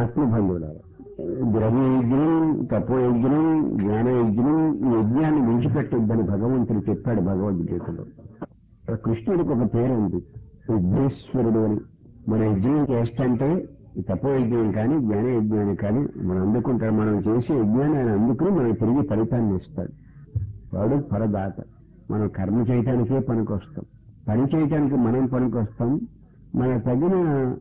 ఆత్మబంధువులారు ద్రవ్య యజ్ఞం తపో యజ్ఞం జ్ఞాన యజ్ఞం ఈ యజ్ఞాన్ని విడిచిపెట్టొద్దని భగవంతుడు చెప్పాడు భగవద్గీతలో కృష్ణుడికి ఒక పేరు ఉంది యజ్ఞేశ్వరుడు అని మన యజ్ఞం చేస్తంటే ఈ తపో యజ్ఞం కానీ జ్ఞాన యజ్ఞాన్ని కానీ మనం అందుకుంటాడు మనం చేసే యజ్ఞాన్ని ఆయన అందుకుని మనకు తిరిగి ఫలితాన్ని ఇస్తాడు వాడు పరదాత మనం కర్మ చేయటానికే పనికొస్తాం పని చేయటానికి మనం పనికొస్తాం మన తగిన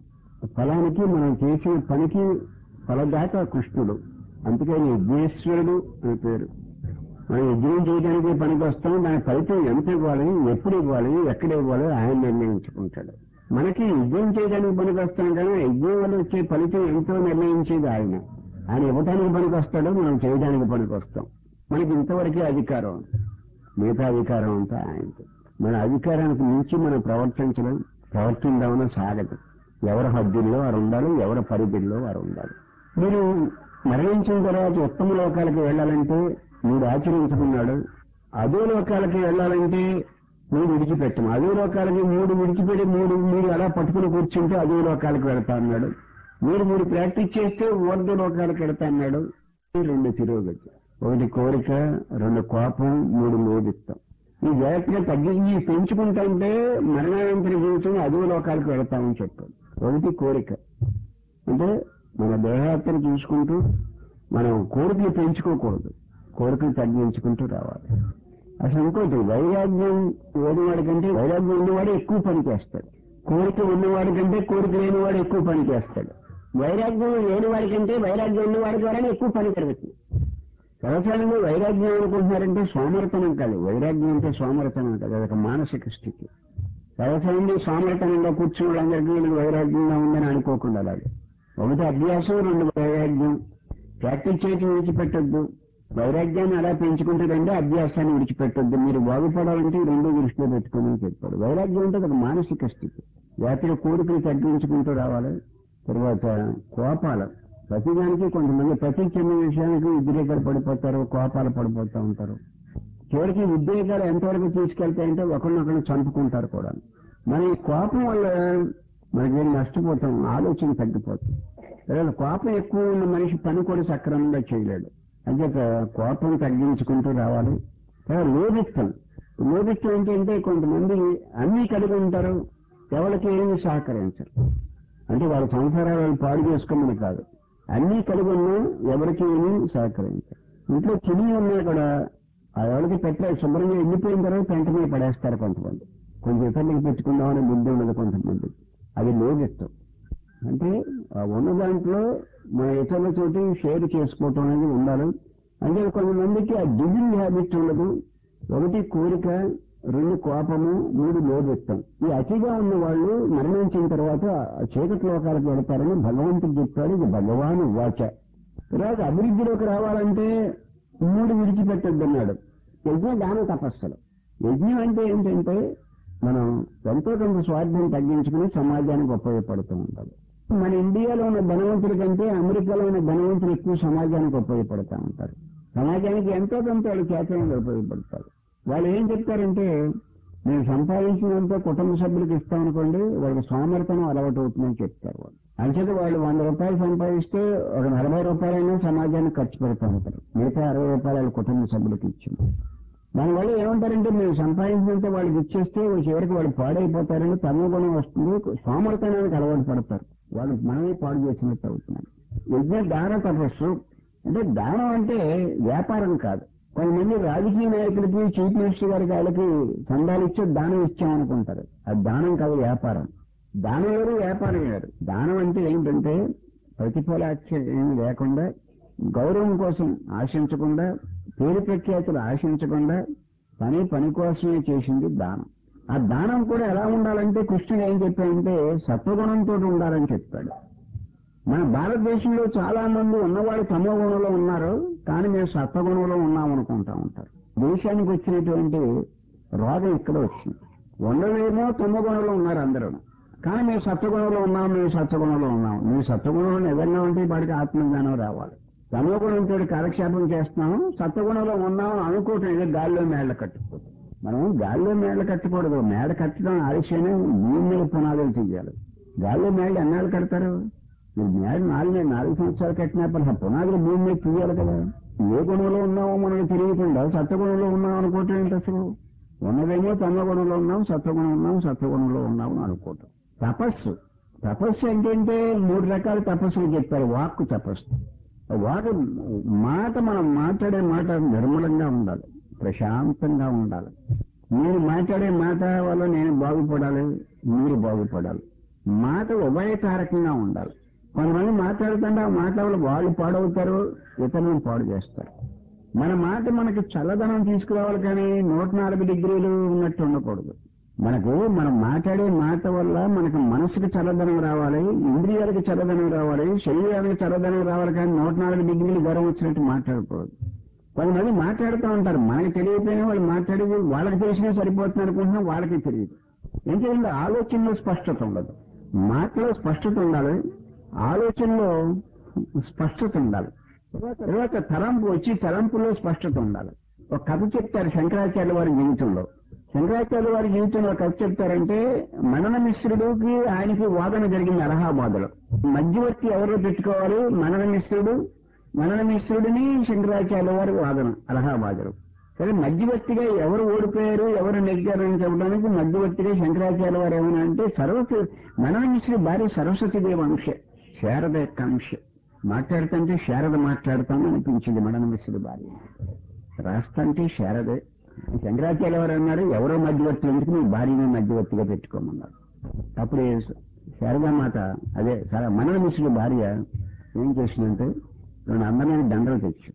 ఫలానికి మనం చేసిన పనికి ఫలదాత కృష్ణుడు అందుకని యజ్ఞేశ్వరుడు అని పేరు మనం యజ్ఞం చేయడానికి పనికి వస్తాం దాని ఫలితం ఎంత ఇవ్వాలి ఎప్పుడు ఇవ్వాలి ఎక్కడ ఇవ్వాలి ఆయన నిర్ణయించుకుంటాడు మనకి యజ్ఞం చేయడానికి పనికి వస్తాం కానీ యజ్ఞం వల్ల వచ్చే ఫలితం ఎంతో నిర్ణయించేది ఆయన ఆయన ఇవ్వటానికి పనికి వస్తాడో మనం చేయడానికి పనికి వస్తాం మనకి ఇంతవరకే అధికారం మిగతా అధికారం అంతా ఆయనతో మన అధికారానికి మించి మనం ప్రవర్తించడం ప్రవర్తిందామన్న సాగదు ఎవరి హద్దుల్లో వారు ఉండాలి ఎవరి పరిధిలో వారు ఉండాలి మీరు మరణించిన తర్వాత ఉత్తమ లోకాలకు వెళ్ళాలంటే మీరు ఆచరించుకున్నాడు అదే లోకాలకి వెళ్ళాలంటే మీరు విడిచిపెట్టము అదే లోకాలకి మూడు విడిచిపెట్టి మూడు మీరు అలా పట్టుకుని కూర్చుంటే అదే లోకాలకు వెళ్తా అన్నాడు మీరు మీరు ప్రాక్టీస్ చేస్తే ఊర్ధ లోకాలకు వెళ్తా అన్నాడు ఈ రెండు తిరుగుగచ్చు ఒకటి కోరిక రెండు కోపం మూడు లోదిస్తాం ఈ జాగ్రత్తగా తగ్గి ఈ పెంచుకుంటుంటే మరణానంతర జీవితం అదే లోకాలకు వెళ్తామని చెప్పాడు ఒకటి కోరిక అంటే మన దేహాత్మను చూసుకుంటూ మనం కోరికలు పెంచుకోకూడదు కోరికలు తగ్గించుకుంటూ రావాలి అసలు ఇంకోటి వైరాగ్యం లేనివాడి కంటే వైరాగ్యం ఉన్నవాడు ఎక్కువ పని చేస్తాడు కోరిక ఉన్నవాడి కంటే కోరిక లేనివాడు ఎక్కువ పని చేస్తాడు వైరాగ్యం లేనివాడి కంటే వైరాగ్యం ఉన్నవాడి ద్వారానే ఎక్కువ పని జరుగుతుంది సర్వసాధారణంగా వైరాగ్యం అనుకుంటున్నారంటే సోమరతనం కాదు వైరాగ్యం అంటే సోమరతనం కాదు అదొక మానసిక స్థితి సర్వసాధారణంగా సోమరతనంగా కూర్చున్న వాళ్ళందరికీ వీళ్ళకి వైరాగ్యంగా ఉందని అనుకోకుండా అలాగే ఒకటి అభ్యాసం రెండు వైరాగ్యం ప్రాక్టీస్ చేయటం విడిచిపెట్టొద్దు వైరాగ్యాన్ని అలా పెంచుకుంటే రెండో అభ్యాసాన్ని విడిచిపెట్టొద్దు మీరు బాగుపడాలంటే ఈ రెండు దృష్టిలో పెట్టుకోమని చెప్పాడు వైరాగ్యం అంటే ఒక మానసిక స్థితి జాతర కోరికలు తగ్గించుకుంటూ రావాలి తర్వాత కోపాలు ప్రతిదానికి కొంతమంది ప్రతి చిన్న విషయానికి ఉద్రేకాలు పడిపోతారు కోపాలు పడిపోతూ ఉంటారు చివరికి ఉద్రేకాలు ఎంతవరకు తీసుకెళ్తాయంటే ఒకరినొకరు చంపుకుంటారు కూడా మన ఈ కోపం వల్ల మనకి ఏం నష్టపోతాం ఆలోచన తగ్గిపోతుంది తర్వాత కోపం ఎక్కువ ఉన్న మనిషి పని కూడా సక్రమంగా చేయలేడు అంటే కోపం తగ్గించుకుంటూ రావాలి తర్వాత లోభిత్తం లోభిత్తం ఏంటంటే కొంతమంది అన్నీ కలిగి ఉంటారు ఎవరికి ఏమీ సహకరించరు అంటే వాళ్ళ సంసారాలను పాడు చేసుకోమని కాదు అన్నీ కలిగి ఉన్నా ఎవరికి ఏమీ సహకరించరు ఇంట్లో చిని ఉన్నా కూడా ఆ ఎవరికి పెట్టే శుభ్రంగా ఎండిపోయిన తర్వాత పెంట మీద పడేస్తారు కొంతమంది కొంచెం ఇతరులకు పెట్టుకుందామని బుద్ధి ఉండదు కొంతమంది అది లోగిస్తాం అంటే ఆ ఉన్న దాంట్లో మన ఇతరుల తోటి షేర్ చేసుకోవటం అనేది ఉండాలి అంటే కొంతమందికి ఆ గివింగ్ హ్యాబిట్ ఉండదు ఒకటి కోరిక రెండు కోపము మూడు లోబెత్తం ఈ అతిగా ఉన్న వాళ్ళు మరణించిన తర్వాత ఆ చీకటి లోకాలకు వెళతారని భగవంతుడు చెప్పాడు ఇది భగవాను వాచ తర్వాత అభివృద్ధిలోకి రావాలంటే మూడు విడిచిపెట్టద్దు అన్నాడు యజ్ఞ దాన తపస్సులు యజ్ఞం అంటే ఏంటంటే మనం ఎంతో కొంత స్వార్థం తగ్గించుకుని సమాజానికి ఉపయోగపడుతూ ఉండాలి మన ఇండియాలో ఉన్న ధనవంతుల కంటే అమెరికాలో ఉన్న ధనవంతులు ఎక్కువ సమాజానికి ఉపయోగపడుతూ ఉంటారు సమాజానికి ఎంతో కొంత వాళ్ళు చేతనంగా ఉపయోగపడతారు వాళ్ళు ఏం చెప్తారంటే నేను సంపాదించినంత కుటుంబ సభ్యులకు ఇస్తామనుకోండి వాళ్ళకి సోమరితనం అలవాటు అవుతుందని చెప్తారు వాళ్ళు అంచేత వాళ్ళు వంద రూపాయలు సంపాదిస్తే ఒక నలభై రూపాయలైనా సమాజానికి ఖర్చు పెడతా ఉంటారు మిగతా అరవై రూపాయలు వాళ్ళ కుటుంబ సభ్యులకు ఇచ్చింది దానివల్ల ఏమంటారంటే మేము సంపాదించినంత వాళ్ళకి ఇచ్చేస్తే చివరికి వాళ్ళు పాడైపోతారని తమ గుణం వస్తుంది సోమరితనానికి అలవాటు పడతారు వాళ్ళు మనమే పాడు చేసినట్టు అవుతున్నాం యజ్ఞ దాన తపస్సు అంటే దానం అంటే వ్యాపారం కాదు కొంతమంది రాజకీయ నాయకులకి చీఫ్ మినిస్టర్ గారికి వాళ్ళకి చందాలు ఇచ్చే దానం ఇచ్చామనుకుంటారు అది దానం కాదు వ్యాపారం దానం వేరు వ్యాపారం వేరు దానం అంటే ఏంటంటే ప్రతిఫలాక్ష ఏమి లేకుండా గౌరవం కోసం ఆశించకుండా పేరు ప్రఖ్యాతులు ఆశించకుండా పని పని కోసమే చేసింది దానం ఆ దానం కూడా ఎలా ఉండాలంటే కృష్ణుడు ఏం చెప్పాడంటే సత్వగుణంతో ఉండాలని చెప్పాడు మన భారతదేశంలో చాలా మంది ఉన్నవాడు తమో గుణంలో ఉన్నారు కానీ మేము సత్వగుణంలో ఉన్నామనుకుంటా ఉంటారు దేశానికి వచ్చినటువంటి రోగం ఇక్కడ వచ్చింది ఉండలేమో తమో గుణంలో ఉన్నారు అందరూ కానీ మేము సత్వగుణంలో ఉన్నాం మేము సత్వగుణంలో ఉన్నాం మేము సత్వగుణంలో నిజంగా ఉంటే వాడికి ఆత్మజ్ఞానం రావాలి తమో గుణంతో కాలక్షేపం చేస్తున్నాం సత్వగుణంలో ఉన్నాం అనుకోవటం ఏదో గాలిలో మేళ్ల కట్టుకోవద్దు మనం గాలిలో మేళ్ల కట్టకూడదు మేడ కట్టడం ఆలస్యమే భూమి మీద పునాదులు చెయ్యాలి గాలిలో మేళ్ళు ఎన్నాళ్ళు కడతారు మీరు జ్ఞానం నాలుగు నాలుగు సంవత్సరాలు కట్టినప్పుడు ఆ పునాదులు భూమి మీద తీయాలి కదా ఏ గుణంలో ఉన్నామో మనకు తెలియకుండా సత్వగుణంలో ఉన్నాం అనుకోవటం ఏంటి అసలు ఉన్నదేమో తమగుణంలో ఉన్నాం సత్వగుణం ఉన్నాం సత్వగుణంలో ఉన్నాం అని అనుకోవటం తపస్సు తపస్సు ఏంటంటే మూడు రకాల తపస్సులు చెప్పారు వాక్కు తపస్సు వాక్ మాట మనం మాట్లాడే మాట నిర్మలంగా ఉండాలి ప్రశాంతంగా ఉండాలి నేను మాట్లాడే మాట వల్ల నేను బాగుపడాలి మీరు బాగుపడాలి మాట ఉభయకారకంగా ఉండాలి కొంతమంది మాట్లాడుతుంటే ఆ మాట వల్ల వాళ్ళు పాడవుతారు ఇతరులను పాడు చేస్తారు మన మాట మనకి చల్లదనం తీసుకురావాలి కానీ నూట నాలుగు డిగ్రీలు ఉన్నట్టు ఉండకూడదు మనకు మనం మాట్లాడే మాట వల్ల మనకు మనసుకు చల్లదనం రావాలి ఇంద్రియాలకు చల్లదనం రావాలి శరీరానికి చల్లదనం రావాలి కానీ నూట నాలుగు డిగ్రీలు గర్వం వచ్చినట్టు మాట్లాడకూడదు కొంతమంది మాట్లాడుతూ ఉంటారు మనకి తెలియకపోయినా వాళ్ళు మాట్లాడేది వాళ్ళకి తెలిసినా సరిపోతుంది అనుకుంటున్నాం వాళ్ళకి తెలియదు ఎందుకంటే ఆలోచనలో స్పష్టత ఉండదు మాటలో స్పష్టత ఉండాలి ఆలోచనలో స్పష్టత ఉండాలి తర్వాత తలంపు వచ్చి తలంపులో స్పష్టత ఉండాలి ఒక కథ చెప్తారు శంకరాచార్య వారి జీవితంలో శంకరాచార్య వారి జీవితంలో ఒక కథ చెప్తారంటే మనన మిశ్రుడికి ఆయనకి వాదన జరిగింది అలహాబాద్లో మధ్యవర్తి ఎవరో పెట్టుకోవాలి మనన మిశ్రుడు మనన మిశ్రుడిని శంకరాచార్య వారి వాదన అలహాబాద్లో సరే మధ్యవర్తిగా ఎవరు ఓడిపోయారు ఎవరు నెగ్గారని చెప్పడానికి మధ్యవర్తిగా శంకరాచార్య వారు ఏమన్నా అంటే సరస్వతి మనన మిశ్రుడి భార్య సరస్వతి దేవి అంశ శారద యొక్క అంశ మాట్లాడుతుంటే శారద మాట్లాడుతాను అనిపించింది మనన మిశ్రుడి భార్య రాస్తంటే శారదే శంకరాచార్య వారు అన్నారు ఎవరో మధ్యవర్తి ఎందుకు నీ భార్యని మధ్యవర్తిగా పెట్టుకోమన్నారు అప్పుడు శారదామాత అదే మనన మిశ్రుడి భార్య ఏం చేసిందంటే రెండు అందమైన దండలు తెచ్చి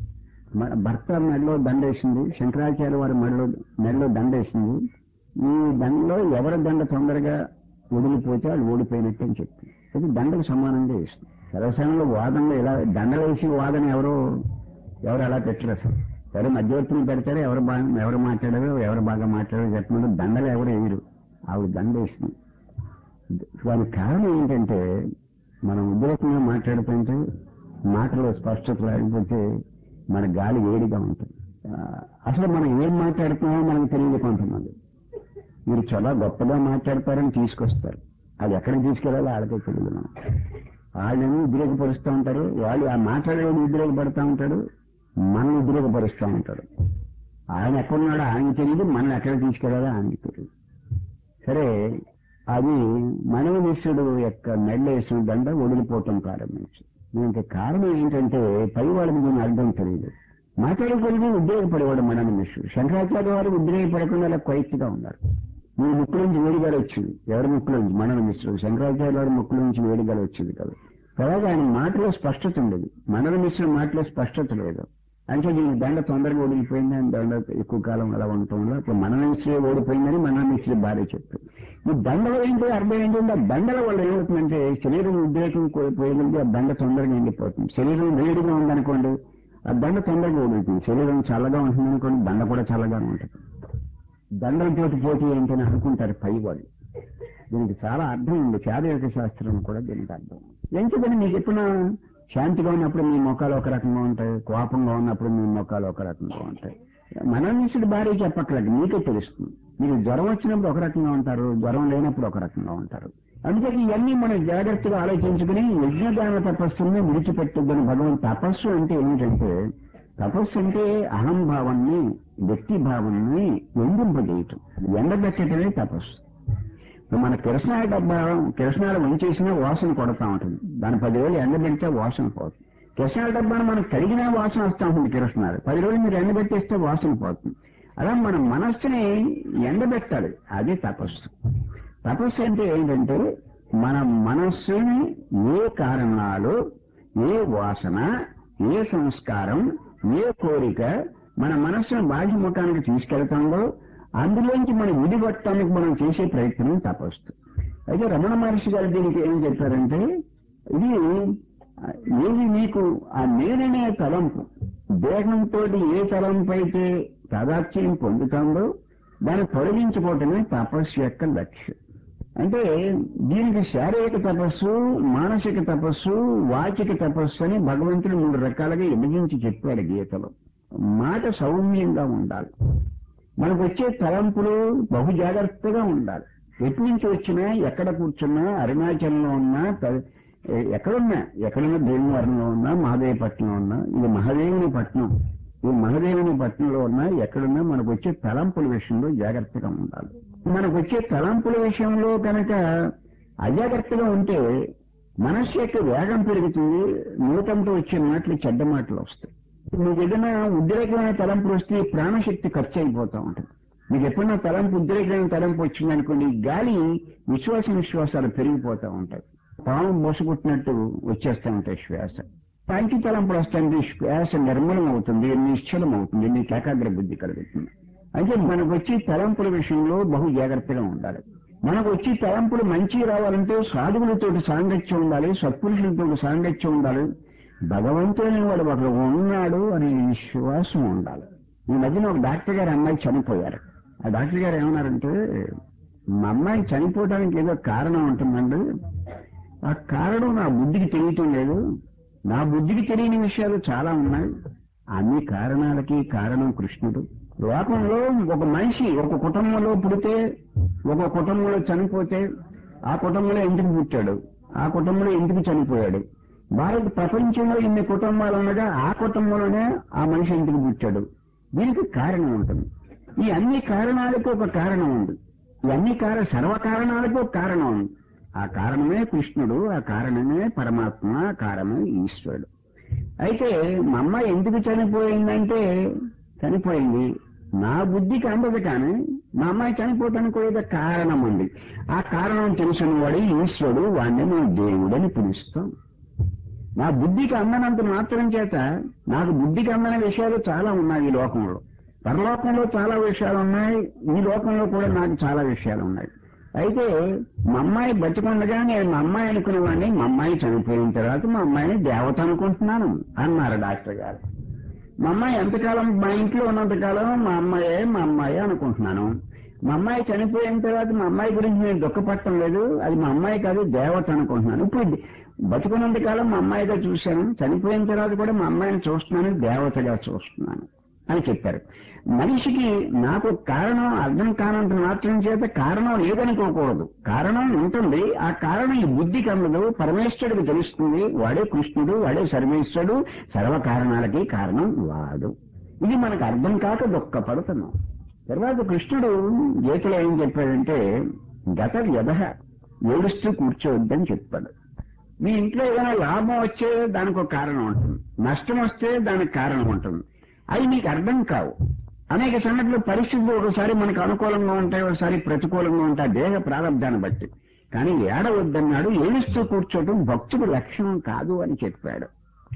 మన భర్త మెడలో దండేసింది శంకరాచార్య వారి మెడలో మెడలో దండేసింది ఈ దండలో ఎవరి దండ తొందరగా వదిలిపోతే వాళ్ళు ఓడిపోయినట్టు అని చెప్పి అది దండకు సమానంగా వేస్తుంది సరసనంలో వాదనలో ఇలా దండలు వేసి వాదన ఎవరో ఎవరు అలా పెట్టరు అసలు ఎవరు మధ్యవర్తిని పెడతారు ఎవరు బాగా ఎవరు మాట్లాడారో ఎవరు బాగా మాట్లాడారో చెప్పినట్టు దండలు ఎవరు వేయరు ఆవిడ దండ వేసింది దానికి కారణం ఏంటంటే మనం ఉద్రేకంగా మాట్లాడుతుంటే మాటలో స్పష్టత లేకపోతే మన గాలి వేడిగా ఉంటుంది ఆ, అసలు మనం ఏం మాట్లాడుతున్నామో మనకు తెలియదు కొంతమంది మీరు చాలా గొప్పగా మాట్లాడతారని తీసుకొస్తారు అది ఎక్కడికి తీసుకెళ్ళాలో వాళ్ళకే తెలియదు మనం వాళ్ళని ఉద్రేకపరుస్తూ ఉంటారు వాళ్ళు ఆ మాట్లాడేవాడు ఉద్రేకపడుతూ ఉంటాడు మనం ఉద్రేకపరుస్తూ ఉంటాడు ఆయన ఎక్కడున్నాడో ఆయనకి తెలియదు మనం ఎక్కడ తీసుకెళ్ళాలో ఆయనకి తెలియదు సరే అది మనవనిష్యుడు యొక్క మెడలేసిన దండ వదిలిపోవటం ప్రారంభించింది దీనికి కారణం ఏంటంటే పై వాళ్ళకి దీని అర్థం తెలియదు మాట్లాడేకొలిగి ఉద్రేకపడేవాడు మనవనిష్యుడు శంకరాచార్య వారు ఉద్రేకపడకుండా అలా క్వైట్గా ఉన్నారు మీ ముక్కు నుంచి వేడిగాలు వచ్చింది ఎవరి ముక్కులో నుంచి మనన మిశ్రుడు శంకరాచార్య వారి ముక్కుల నుంచి వేడిగాలు వచ్చింది కదా అలాగే ఆయన మాటలో స్పష్టత ఉండేది మనన మిశ్రుడు మాటలో స్పష్టత లేదు అంటే దీని దండ తొందరగా ఓడిపోయింది అని దండ ఎక్కువ కాలం అలా ఉండటం వల్ల ఇప్పుడు మన మిశ్రే ఓడిపోయిందని మన మిశ్రీ భార్య చెప్తుంది ఈ దండల ఏంటి అర్థం ఏంటంటే ఆ దండల వల్ల ఏమవుతుందంటే శరీరం ఉద్రేకం కోల్పోయింది ఆ దండ తొందరగా ఎండిపోతుంది శరీరం వేడిగా ఉందనుకోండి ఆ దండ తొందరగా ఓడుతుంది శరీరం చల్లగా ఉంటుంది అనుకోండి దండ కూడా చల్లగా ఉంటుంది దండలతోటి పోటీ ఏంటని అనుకుంటారు పై వాళ్ళు దీనికి చాలా అర్థం ఉంది చాదయోగ శాస్త్రం కూడా దీనికి అర్థం ఎందుకని మీకు ఎప్పుడు శాంతిగా ఉన్నప్పుడు మీ మొక్కలు ఒక రకంగా ఉంటాయి కోపంగా ఉన్నప్పుడు మీ మొక్కలు ఒక రకంగా ఉంటాయి మనోనిసుడు భార్య చెప్పట్లేదు మీకే తెలుస్తుంది మీరు జ్వరం వచ్చినప్పుడు ఒక రకంగా ఉంటారు జ్వరం లేనప్పుడు ఒక రకంగా ఉంటారు అందుకని ఇవన్నీ మనం జాగ్రత్తగా ఆలోచించుకుని యజ్ఞదాన తపస్సుని విడిచిపెట్టొద్దని భగవాన్ తపస్సు అంటే ఏమిటంటే తపస్సు అంటే అహంభావాన్ని వ్యక్తి భావాన్ని ఎందింపజేయటం ఎండబెట్టడమే తపస్సు ఇప్పుడు మన కిరసనాయ డబ్బా కిరసనాలు వంచేసినా వాసన కొడతా ఉంటుంది దాని పదివేలు ఎండబెడితే వాసన పోతుంది కిరసనాల డబ్బాను మనం కడిగినా వాసన వస్తూ ఉంటుంది కిరసనాలు పది రోజులు మీరు ఎండబెట్టేస్తే వాసన పోతుంది అలా మన మనస్సుని ఎండబెట్టాలి అది తపస్సు తపస్సు అంటే ఏంటంటే మన మనస్సుని ఏ కారణాలు ఏ వాసన ఏ సంస్కారం ఏ కోరిక మన మనస్సును బాహ్యముఖానికి తీసుకెళ్తుందో అందులోంచి మనం విడిపట్టడానికి మనం చేసే ప్రయత్నం తపస్సు అయితే రమణ మహర్షి గారు దీనికి ఏం చెప్పారంటే ఇది ఆ, ఏది నీకు ఆ నేననే తలంపు దేహంతో ఏ తలంపు అయితే తాదాత్యం పొందుతుందో దాన్ని తొలగించుకోవటమే తపస్సు యొక్క లక్ష్యం అంటే దీనికి శారీరక తపస్సు మానసిక తపస్సు వాచిక తపస్సు అని భగవంతుడు మూడు రకాలుగా విభజించి చెప్పాడు గీతలో మాట సౌమ్యంగా ఉండాలి మనకు వచ్చే తలంపులు బహు జాగ్రత్తగా ఉండాలి ఎటు నుంచి వచ్చినా ఎక్కడ కూర్చున్నా అరుణాచలంలో ఉన్నా క- ఎ- ఎక్కడున్నా ఎక్కడున్నా భీమవరంలో ఉన్నా మహాదేవపట్నంలో ఉన్నా ఇది మహాదేవుని పట్నం ఈ మహాదేవుని పట్నంలో ఉన్నా ఎక్కడున్నా మనకు వచ్చే తలంపుల విషయంలో జాగ్రత్తగా ఉండాలి మనకు వచ్చే తలంపుల విషయంలో కనుక అజాగ్రత్తగా ఉంటే మనస్సు యొక్క వేగం పెరుగుతుంది నూతంతో వచ్చే మాటలు చెడ్డ మాటలు వస్తాయి మీకు ఏదైనా ఉద్రేకమైన తలంపులు వస్తే ప్రాణశక్తి ఖర్చు అయిపోతూ ఉంటుంది మీకు ఎప్పుడైనా తలంపు ఉద్రేకమైన తలంపు వచ్చిందనుకోండి గాలి విశ్వాస విశ్వాసాలు పెరిగిపోతూ ఉంటాయి పాము మోసగుట్టినట్టు వచ్చేస్తూ ఉంటాయి శ్వాస పంచి తలంపులు వస్తాయంటే శ్వాస నిర్మలం అవుతుంది నిశ్చలం అవుతుంది నీకు ఏకాగ్ర బుద్ధి కలుగుతుంది అంటే మనకు వచ్చి తలంపుల విషయంలో బహు జాగ్రత్తగా ఉండాలి మనకు వచ్చి తలంపులు మంచి రావాలంటే సాధువులతో సాంగత్యం ఉండాలి సత్పురుషులతో సాంగత్యం ఉండాలి భగవంతుని వాడు ఒకడు ఉన్నాడు అనే విశ్వాసం ఉండాలి ఈ మధ్యన ఒక డాక్టర్ గారు అమ్మాయి చనిపోయారు ఆ డాక్టర్ గారు ఏమన్నారంటే మా అమ్మాయి చనిపోవడానికి ఏదో కారణం ఉంటుందండి ఆ కారణం నా బుద్ధికి తెలియటం లేదు నా బుద్ధికి తెలియని విషయాలు చాలా ఉన్నాయి అన్ని కారణాలకి కారణం కృష్ణుడు లోకంలో ఒక మనిషి ఒక కుటుంబంలో పుడితే ఒక కుటుంబంలో చనిపోతే ఆ కుటుంబంలో ఎందుకు పుట్టాడు ఆ కుటుంబంలో ఎందుకు చనిపోయాడు భారత ప్రపంచంలో ఇన్ని కుటుంబాలు ఉండగా ఆ కుటుంబంలోనే ఆ మనిషి ఎందుకు పుట్టాడు దీనికి కారణం ఉంటుంది ఈ అన్ని కారణాలకు ఒక కారణం ఉంది ఈ అన్ని కార సర్వ కారణాలకు ఒక కారణం ఉంది ఆ కారణమే కృష్ణుడు ఆ కారణమే పరమాత్మ ఆ కారణమే ఈశ్వరుడు అయితే మా అమ్మ ఎందుకు చనిపోయిందంటే చనిపోయింది నా బుద్ధికి అందదు కానీ మా అమ్మాయి చనిపోవటానికి కూడా ఏదో కారణం ఉంది ఆ కారణం తెలిసిన వాడు ఈశ్వరుడు వాడిని మేము దేవుడని పిలుస్తాం నా బుద్ధికి అందనంత మాత్రం చేత నాకు బుద్ధికి అందని విషయాలు చాలా ఉన్నాయి ఈ లోకంలో పరలోకంలో చాలా విషయాలు ఉన్నాయి ఈ లోకంలో కూడా నాకు చాలా విషయాలు ఉన్నాయి అయితే మా అమ్మాయి బతికుండగా నేను మా అమ్మాయి అనుకునేవాడిని మా అమ్మాయి చనిపోయిన తర్వాత మా అమ్మాయిని దేవత అనుకుంటున్నాను అన్నారు డాక్టర్ గారు మా అమ్మాయి ఎంతకాలం మా ఇంట్లో ఉన్నంతకాలం మా అమ్మాయే మా అమ్మాయి అనుకుంటున్నాను మా అమ్మాయి చనిపోయిన తర్వాత మా అమ్మాయి గురించి నేను దుఃఖపడటం లేదు అది మా అమ్మాయి కాదు దేవత అనుకుంటున్నాను ఇప్పుడు బతుకున్నంత కాలం మా అమ్మాయిగా చూశాను చనిపోయిన తర్వాత కూడా మా అమ్మాయిని చూస్తున్నాను దేవతగా చూస్తున్నాను అని చెప్పారు మనిషికి నాకు కారణం అర్థం కానంత మాత్రం చేత కారణం లేదనుకోకూడదు కారణం ఉంటుంది ఆ కారణం ఈ బుద్ధికి అందదు పరమేశ్వరుడికి తెలుస్తుంది వాడే కృష్ణుడు వాడే సర్వేశ్వరుడు సర్వ కారణాలకి కారణం వాడు ఇది మనకు అర్థం కాక దుఃఖపడుతున్నాం తర్వాత కృష్ణుడు గీతలో ఏం చెప్పాడంటే గత వ్యధ ఏడుస్తూ కూర్చోవద్దని చెప్పాడు మీ ఇంట్లో ఏదైనా లాభం వచ్చే దానికి ఒక కారణం ఉంటుంది నష్టం వస్తే దానికి కారణం ఉంటుంది అవి మీకు అర్థం కావు అనేక సంఘటనలు పరిస్థితులు ఒకసారి మనకు అనుకూలంగా ఉంటాయి ఒకసారి ప్రతికూలంగా ఉంటాయి దేహ ప్రారంభాన్ని బట్టి కానీ ఏడవద్దన్నాడు ఏడుస్తూ కూర్చోవటం భక్తుడు లక్షణం కాదు అని చెప్పాడు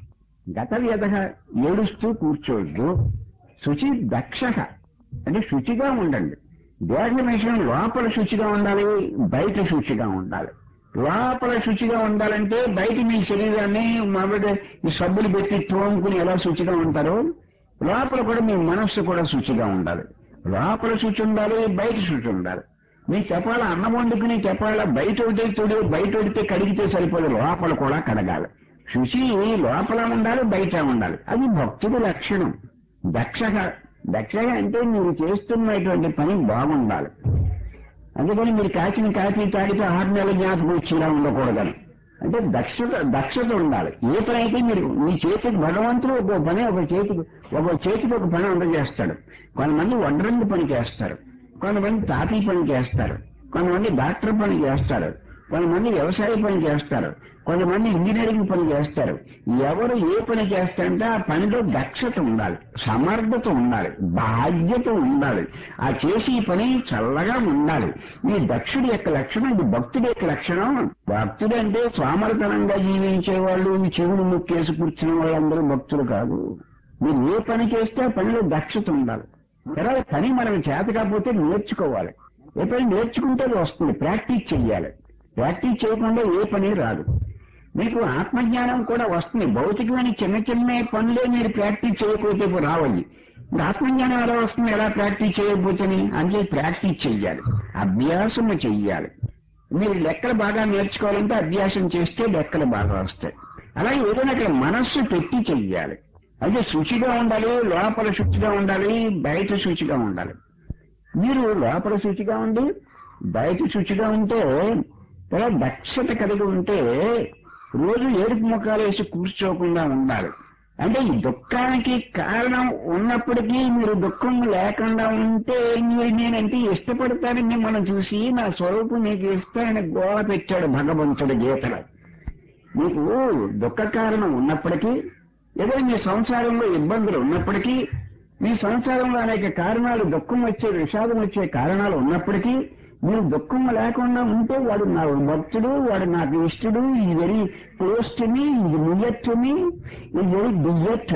గత వ్యధ ఏడుస్తూ కూర్చోవద్దు శుచి దక్ష అంటే శుచిగా ఉండండి దేహ విషయం లోపల శుచిగా ఉండాలి బయట శుచిగా ఉండాలి లోపల శుచిగా ఉండాలంటే బయట మీ శరీరాన్ని మొదటి ఈ సబ్బులు పెట్టి తోముకుని ఎలా శుచిగా ఉంటారో లోపల కూడా మీ మనస్సు కూడా శుచిగా ఉండాలి లోపల శుచి ఉండాలి బయట శుచి ఉండాలి మీ చెప్పాల అన్నం వండుకుని చెప్పాల బయట ఒకటి తుడి బయట ఒడితే కడిగితే సరిపోదు లోపల కూడా కడగాలి శుచి లోపల ఉండాలి బయట ఉండాలి అది భక్తుడి లక్షణం దక్షగా దక్షగా అంటే మీరు చేస్తున్నటువంటి పని బాగుండాలి అందుకని మీరు కాసిన కాఫీ తాగితే ఆరు నెలల జ్ఞాపకం వచ్చేలా ఉండకూడదని అంటే దక్షత దక్షత ఉండాలి ఏ పని అయితే మీరు మీ చేతికి భగవంతుడు ఒక పని ఒక చేతికి ఒక చేతికి ఒక పని అందజేస్తాడు కొంతమంది వడ్రంగి పని చేస్తారు కొంతమంది తాపీ పని చేస్తారు కొంతమంది డాక్టర్ పని చేస్తారు కొంతమంది వ్యవసాయ పని చేస్తారు కొంతమంది ఇంజనీరింగ్ పని చేస్తారు ఎవరు ఏ పని చేస్తారంటే ఆ పనిలో దక్షత ఉండాలి సమర్థత ఉండాలి బాధ్యత ఉండాలి ఆ చేసి పని చల్లగా ఉండాలి ఈ దక్షుడి యొక్క లక్షణం ఇది భక్తుడి యొక్క లక్షణం భక్తుడు అంటే స్వామరతనంగా జీవించే వాళ్ళు ఈ చెవులు ముక్కేసి కూర్చున్న వాళ్ళందరూ భక్తులు కాదు మీరు ఏ పని చేస్తే ఆ పనిలో దక్షత ఉండాలి తర్వాత పని మనం చేత కాకపోతే నేర్చుకోవాలి ఏ పని నేర్చుకుంటే అది వస్తుంది ప్రాక్టీస్ చెయ్యాలి ప్రాక్టీస్ చేయకుండా ఏ పని రాదు మీకు ఆత్మజ్ఞానం కూడా వస్తుంది భౌతికమైన చిన్న చిన్న పనులే మీరు ప్రాక్టీస్ చేయకపోతే ఇప్పుడు రావాలి ఇప్పుడు ఆత్మజ్ఞానం ఎలా వస్తుంది ఎలా ప్రాక్టీస్ చేయకపోతేని అంటే ప్రాక్టీస్ చెయ్యాలి అభ్యాసము చెయ్యాలి మీరు లెక్కలు బాగా నేర్చుకోవాలంటే అభ్యాసం చేస్తే లెక్కలు బాగా వస్తాయి అలాగే ఏదైనా అక్కడ మనస్సు పెట్టి చెయ్యాలి అంటే శుచిగా ఉండాలి లోపల శుచిగా ఉండాలి బయట శుచిగా ఉండాలి మీరు లోపల శుచిగా ఉండి బయట శుచిగా ఉంటే తర్వాత దక్షత కలిగి ఉంటే రోజు ఏడుపు ముఖాలు వేసి కూర్చోకుండా ఉండాలి అంటే ఈ దుఃఖానికి కారణం ఉన్నప్పటికీ మీరు దుఃఖం లేకుండా ఉంటే మీరు నేనంటే ఇష్టపడతానని మిమ్మల్ని చూసి నా స్వరూపం నీకు ఇస్తానని గోడ పెట్టాడు భగవంతుడు గీతలో మీకు దుఃఖ కారణం ఉన్నప్పటికీ ఏదో మీ సంసారంలో ఇబ్బందులు ఉన్నప్పటికీ మీ సంసారంలో అనేక కారణాలు దుఃఖం వచ్చే విషాదం వచ్చే కారణాలు ఉన్నప్పటికీ మీరు దుఃఖం లేకుండా ఉంటే వాడు నా భక్తుడు వాడు నాకు ఇష్టడు ఈ వెరీ క్లోజ్ టు మీ ఇది నియర్ టు మీ ఇది వెరీ డియర్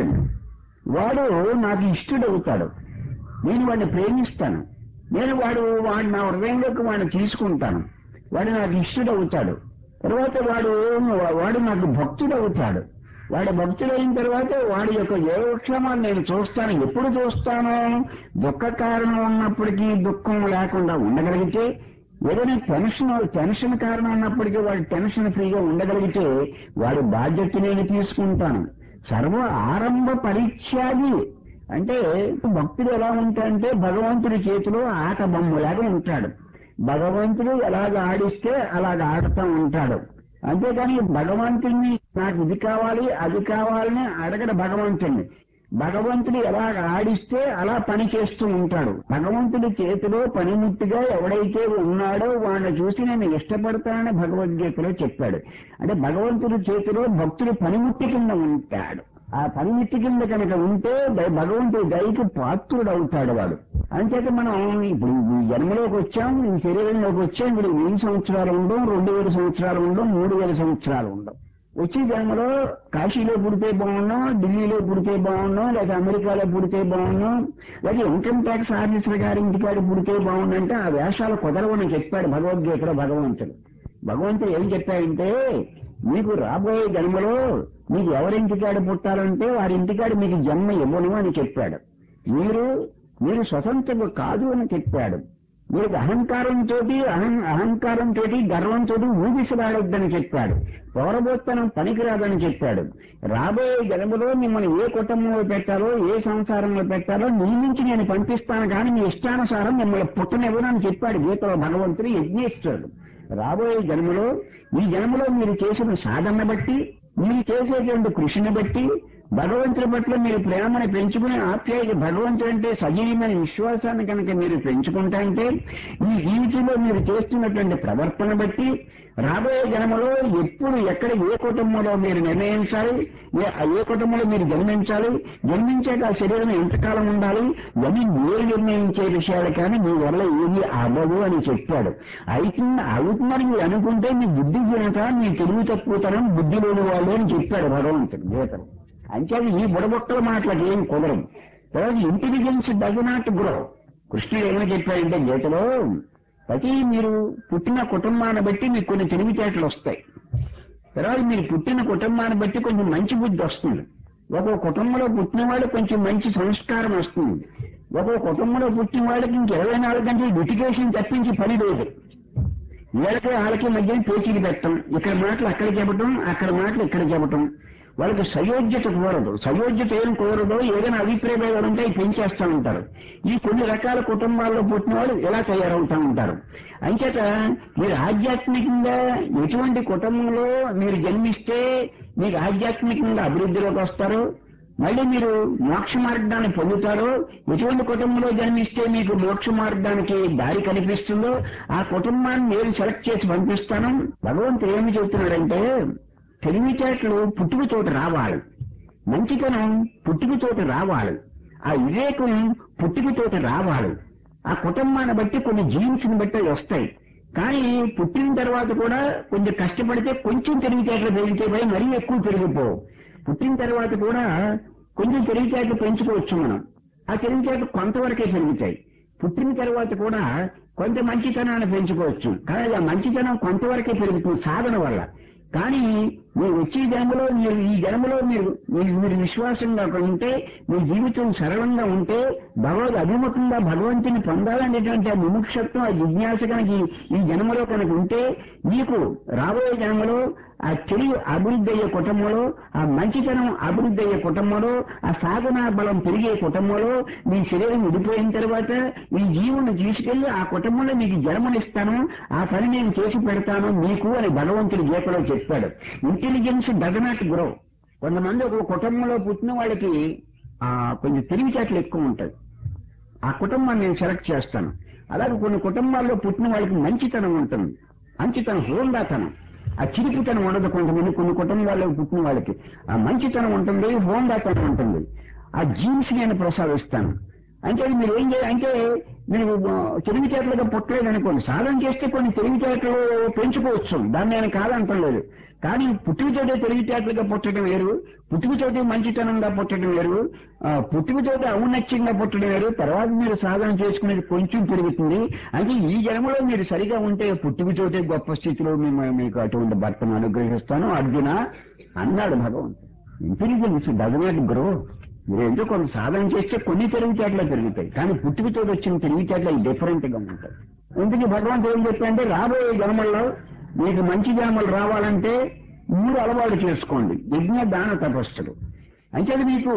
వాడు నాకు ఇష్టడు అవుతాడు నేను వాడిని ప్రేమిస్తాను నేను వాడు వాడు నా హృదయంలోకి వాడిని తీసుకుంటాను వాడు నాకు ఇష్టడు అవుతాడు తర్వాత వాడు వాడు నాకు భక్తుడు అవుతాడు వాడి భక్తుడైన తర్వాత వాడి యొక్క యోగక్షేమాలు నేను చూస్తాను ఎప్పుడు చూస్తాను దుఃఖ కారణం ఉన్నప్పటికీ దుఃఖం లేకుండా ఉండగలిగితే ఏదైనా టెన్షన్ టెన్షన్ కారణం ఉన్నప్పటికీ వాడు టెన్షన్ ఫ్రీగా ఉండగలిగితే వాడి బాధ్యత నేను తీసుకుంటాను సర్వ ఆరంభ పరిత్యాగి అంటే భక్తుడు ఎలా ఉంటాడంటే భగవంతుడి చేతిలో ఆట బొమ్మలాగా ఉంటాడు భగవంతుడు ఎలాగ ఆడిస్తే అలాగ ఆడుతూ ఉంటాడు అంతేకాని భగవంతుడిని నాకు ఇది కావాలి అది కావాలని అడగడు భగవంతుడిని భగవంతుడు ఎలా ఆడిస్తే అలా పని చేస్తూ ఉంటాడు భగవంతుడి చేతిలో పనిముట్టుగా ఎవడైతే ఉన్నాడో వాడిని చూసి నేను ఇష్టపడతానని భగవద్గీతలో చెప్పాడు అంటే భగవంతుడి చేతిలో భక్తుడు పనిముట్టి కింద ఉంటాడు ఆ పనిముట్టి కింద కనుక ఉంటే ద- భగవంతుడి దయకి పాత్రుడు అవుతాడు వాడు అంచేత మనం ఇప్పుడు ఈ జన్మలోకి వచ్చాం ఈ శరీరంలోకి వచ్చాం ఇప్పుడు వెయ్యి సంవత్సరాలు ఉండం రెండు వేల సంవత్సరాలు ఉండం మూడు వేల సంవత్సరాలు ఉండం వచ్చే జన్మలో కాశీలో పుడితే బాగున్నాం ఢిల్లీలో పుడితే బాగున్నాం లేదా అమెరికాలో పుడితే బాగున్నాం లేదా ఇన్కమ్ ట్యాక్స్ ఆఫీసర్ గారి ఇంటికాడ పుడితే బాగుందంటే ఆ వేషాలు కుదరవని చెప్పాడు భగవద్గీతలో భగవంతుడు భగవంతుడు ఏం చెప్పాడంటే మీకు రాబోయే జన్మలో మీకు ఎవరింటికాడ పుట్టాలంటే వారి ఇంటికాడ మీకు జన్మ ఇవ్వను అని చెప్పాడు మీరు మీరు స్వతంత్రులు కాదు అని చెప్పాడు మీకు అహంకారంతో అహం అహంకారంతో గర్వంతో ఊగిసలాడొద్దని చెప్పాడు పౌరబోత్తనం పనికిరాదని చెప్పాడు రాబోయే జన్మలో మిమ్మల్ని ఏ కుటుంబంలో పెట్టాలో ఏ సంసారంలో పెట్టాలో నీ నుంచి నేను పంపిస్తాను కానీ మీ ఇష్టానుసారం మిమ్మల్ని పుట్టనివ్వనని చెప్పాడు గీతలో భగవంతుడు యజ్ఞేశ్వరుడు రాబోయే జన్మలో ఈ జన్మలో మీరు చేసిన సాధన బట్టి మీరు చేసేటువంటి కృషిని బట్టి భగవంతుడి పట్ల మీరు ప్రేమను పెంచుకునే ఆప్యాయత భగవంతుడు అంటే సజీవమైన విశ్వాసాన్ని కనుక మీరు పెంచుకుంటా అంటే ఈ జీవితంలో మీరు చేస్తున్నటువంటి ప్రవర్తన బట్టి రాబోయే జన్మలో ఎప్పుడు ఎక్కడ ఏ కుటుంబంలో మీరు నిర్ణయించాలి ఏ ఏ కుటుంబంలో మీరు జన్మించాలి జన్మించాక ఆ శరీరం ఎంతకాలం ఉండాలి ఇవన్నీ మీరు నిర్ణయించే విషయాలు కానీ మీ వల్ల ఏది అవ్వదు అని చెప్పాడు అవుతుంది అవుతుందని మీరు అనుకుంటే మీ బుద్ధి జీనత మీ తెలివి తక్కువతనం బుద్ధి లేని వాళ్ళు అని చెప్పాడు భగవంతుడు గీతలు అంచేది ఈ బుడబొక్కల మాటలకు ఏం కుదరదు తర్వాత ఇంటెలిజెన్స్ డజ్ నాట్ గ్రో కృష్ణుడు ఏమని చెప్పాడంటే గీతలో ప్రతి మీరు పుట్టిన కుటుంబాన్ని బట్టి మీకు కొన్ని తెలివితేటలు వస్తాయి తర్వాత మీరు పుట్టిన కుటుంబాన్ని బట్టి కొంచెం మంచి బుద్ధి వస్తుంది ఒక్కో కుటుంబంలో పుట్టిన వాళ్ళు కొంచెం మంచి సంస్కారం వస్తుంది ఒక్కో కుటుంబంలో పుట్టిన వాళ్ళకి ఇంక ఇరవై నాలుగు గంటలు లిటిగేషన్ తప్పించి పని లేదు వీళ్ళకి వాళ్ళకి మధ్య పేచీలు పెట్టడం ఇక్కడ మాటలు అక్కడ చెప్పటం అక్కడ మాటలు ఇక్కడ చెప్పటం వాళ్ళకి సయోజ్యత కోరదు సయోజ్యత ఏం కోరదో ఏదైనా అభిప్రాయ భేదాలు ఉంటే అవి పెంచేస్తూ ఉంటారు ఈ కొన్ని రకాల కుటుంబాల్లో పుట్టిన వాళ్ళు ఇలా తయారవుతూ ఉంటారు అంచేత మీరు ఆధ్యాత్మికంగా ఎటువంటి కుటుంబంలో మీరు జన్మిస్తే మీకు ఆధ్యాత్మికంగా అభివృద్ధిలోకి వస్తారు మళ్ళీ మీరు మోక్ష మార్గాన్ని పొందుతారో ఎటువంటి కుటుంబంలో జన్మిస్తే మీకు మోక్ష మార్గానికి దారి కనిపిస్తుందో ఆ కుటుంబాన్ని నేను సెలెక్ట్ చేసి పంపిస్తాను భగవంతుడు ఏమి చెబుతున్నాడంటే తెలివితేటలు పుట్టుకతోటి రావాలి మంచితనం పుట్టుకతోటి రావాలి ఆ వివేకం పుట్టుకతోటి రావాలి ఆ కుటుంబాన్ని బట్టి కొన్ని జీన్స్ని బట్టి అవి వస్తాయి కానీ పుట్టిన తర్వాత కూడా కొంచెం కష్టపడితే కొంచెం తెలివితేటలు పెరిగితే పోయి మరీ ఎక్కువ పెరిగిపోవు పుట్టిన తర్వాత కూడా కొంచెం తెలివితేటలు పెంచుకోవచ్చు మనం ఆ తెలివితేటలు కొంతవరకే పెరుగుతాయి పుట్టిన తర్వాత కూడా కొంత మంచితనాన్ని పెంచుకోవచ్చు కానీ ఆ మంచితనం కొంతవరకే పెరుగుతుంది సాధన వల్ల కానీ మీరు వచ్చే జన్మలో మీరు ఈ జన్మలో మీరు మీరు మీరు విశ్వాసంగా ఉంటే మీ జీవితం సరళంగా ఉంటే భగవద్ అభిముఖంగా భగవంతుని పొందాలనేటువంటి ఆ ముముక్షత్వం ఆ జిజ్ఞాస కనుక ఈ- ఈ జన్మలో కనుక ఉంటే మీకు రాబోయే జన్మలో ఆ తెలివి అభివృద్ధి అయ్యే కుటుంబంలో ఆ మంచితనం అభివృద్ధి అయ్యే కుటుంబంలో ఆ సాధనా బలం పెరిగే కుటుంబంలో మీ శరీరం విడిపోయిన తర్వాత ఈ జీవుని తీసుకెళ్లి ఆ కుటుంబంలో మీకు జన్మనిస్తాను ఆ పని నేను చేసి పెడతాను మీకు అని భగవంతుడి గీతలో చెప్పాడు ఇంటెలిజెన్స్ డజ్ నాట్ గ్రో కొంతమంది ఒక కుటుంబంలో పుట్టిన వాళ్ళకి ఆ కొంచెం తెలివితేటలు ఎక్కువ ఉంటాయి ఆ కుటుంబాన్ని నేను సెలెక్ట్ చేస్తాను అలాగే కొన్ని కుటుంబాల్లో పుట్టిన వాళ్ళకి మంచితనం ఉంటుంది మంచితనం హోందాతనం ఆ చిరుపుతనం ఉండదు కొంతమంది కొన్ని కుటుంబాల్లో పుట్టిన వాళ్ళకి ఆ మంచితనం ఉంటుంది హోందాతనం ఉంటుంది ఆ జీన్స్ నేను ప్రసాదిస్తాను అంటే మీరు ఏం చేయాలి అంటే మీరు ఆ, తెలివితేటలుగా పుట్టలేదు అనుకోండి సాధన చేస్తే కొన్ని తెలివితేటలు పెంచుకోవచ్చు దాన్ని నేను కాదంటలేదు కానీ పుట్టుకతోటే తెలివితేటలుగా పుట్టడం వేరు పుట్టుకతోటే మంచితనంగా పుట్టడం వేరు ఆ, పుట్టుకతోటే ఔన్నత్యంగా పుట్టడం వేరు తర్వాత మీరు సాధన చేసుకునేది కొంచెం పెరుగుతుంది అంటే ఈ జన్మలో మీరు సరిగా ఉంటే పుట్టుకతోటే గొప్ప స్థితిలో మేము మీకు అటువంటి భర్తను అనుగ్రహిస్తాను అర్జున అన్నాడు భగవంతుడు ఇంటెలిజెన్స్ డజ్ నాట్ గ్రో మీరు ఎందుకు కొంత సాధన చేస్తే కొన్ని తెలివితేటలు పెరుగుతాయి కానీ పుట్టుకతో వచ్చిన తెలివితేటలు అవి డిఫరెంట్ గా ఉంటాయి ఎందుకు భగవంతుడు ఏం చెప్పారంటే రాబోయే జన్మల్లో మీకు మంచి జన్మలు రావాలంటే మూడు అలవాటు చేసుకోండి యజ్ఞ దాన తపస్సులు అంటే మీకు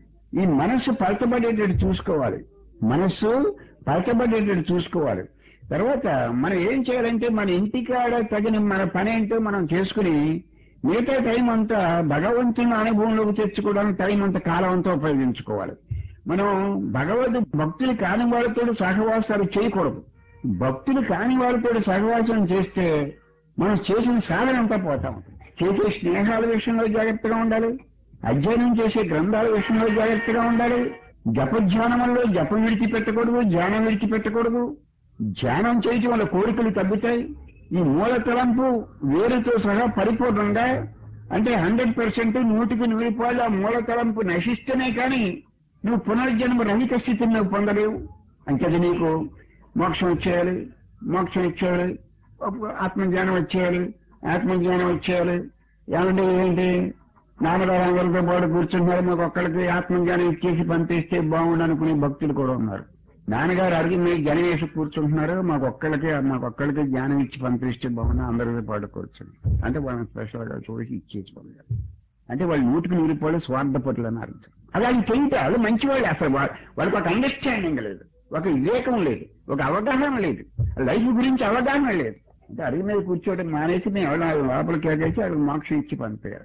ఈ మనస్సు పలచబడేటట్టు చూసుకోవాలి మనస్సు పలచబడేటట్టు చూసుకోవాలి తర్వాత మనం ఏం చేయాలంటే మన ఇంటికాడ తగిన మన పని ఏంటో మనం చేసుకుని మిగతా టైం అంతా భగవంతుని అనుభవంలోకి తెచ్చుకోవడానికి టైం అంతా కాలం అంతా ఉపయోగించుకోవాలి మనం భగవద్ భక్తులు కాని వాళ్ళతో సహవాసాలు చేయకూడదు భక్తులు కాని వాళ్ళతో సహవాసం చేస్తే మనం చేసిన సాధన అంతా పోతాం చేసే స్నేహాల విషయంలో జాగ్రత్తగా ఉండాలి అధ్యయనం చేసే గ్రంథాల విషయంలో జాగ్రత్తగా ఉండాలి జపధ్యానముల్లో జపం విడిచిపెట్టకూడదు ధ్యానం విడిచిపెట్టకూడదు ధ్యానం చేయటం వల్ల కోరికలు తగ్గుతాయి ఈ మూల తలంపు వేరుతో సహా పరిపూర్ణంగా అంటే హండ్రెడ్ పర్సెంట్ నూటికి నూరు రూపాయలు ఆ మూల తలంపు నశిస్తేనే కానీ నువ్వు పునర్జన్మ రహిత స్థితిని నువ్వు పొందలేవు అంతేది నీకు మోక్షం వచ్చేయాలి మోక్షం ఇచ్చేయాలి ఆత్మజ్ఞానం వచ్చేయాలి ఆత్మజ్ఞానం వచ్చేయాలి ఏమంటే ఏంటి నాన్నగారు అందరితో పాటు కూర్చుంటున్నారు మాకు ఒక్కడికి ఆత్మజ్ఞానం ఇచ్చేసి పంపిస్తే బాగుండు అనుకునే భక్తులు కూడా ఉన్నారు నాన్నగారు అడిగి మీరు జనం వేసి కూర్చుంటున్నారు మాకు ఒక్కళ్ళకి మాకు ఒక్కళ్ళకి జ్ఞానం ఇచ్చి పంపిస్తే బాగుండు అందరితో పాటు కూర్చుని అంటే వాళ్ళని స్పెషల్ గా చూసి ఇచ్చేసి పంపారు అంటే వాళ్ళు నూటికి నూరు రూపాయలు స్వార్థపట్లు అని అర్థం అలాగే చేయితే వాళ్ళు మంచివాళ్ళు అసలు వా- వాళ్ళకి ఒక అండర్స్టాండింగ్ లేదు ఒక వివేకం లేదు ఒక అవగాహన లేదు లైఫ్ గురించి అవగాహన లేదు అంటే అడిగి మీద కూర్చోవడం మానేసి మేము ఎవరైనా లోపలికి కేకేసి వాళ్ళకి మోక్షం ఇచ్చి పంపారు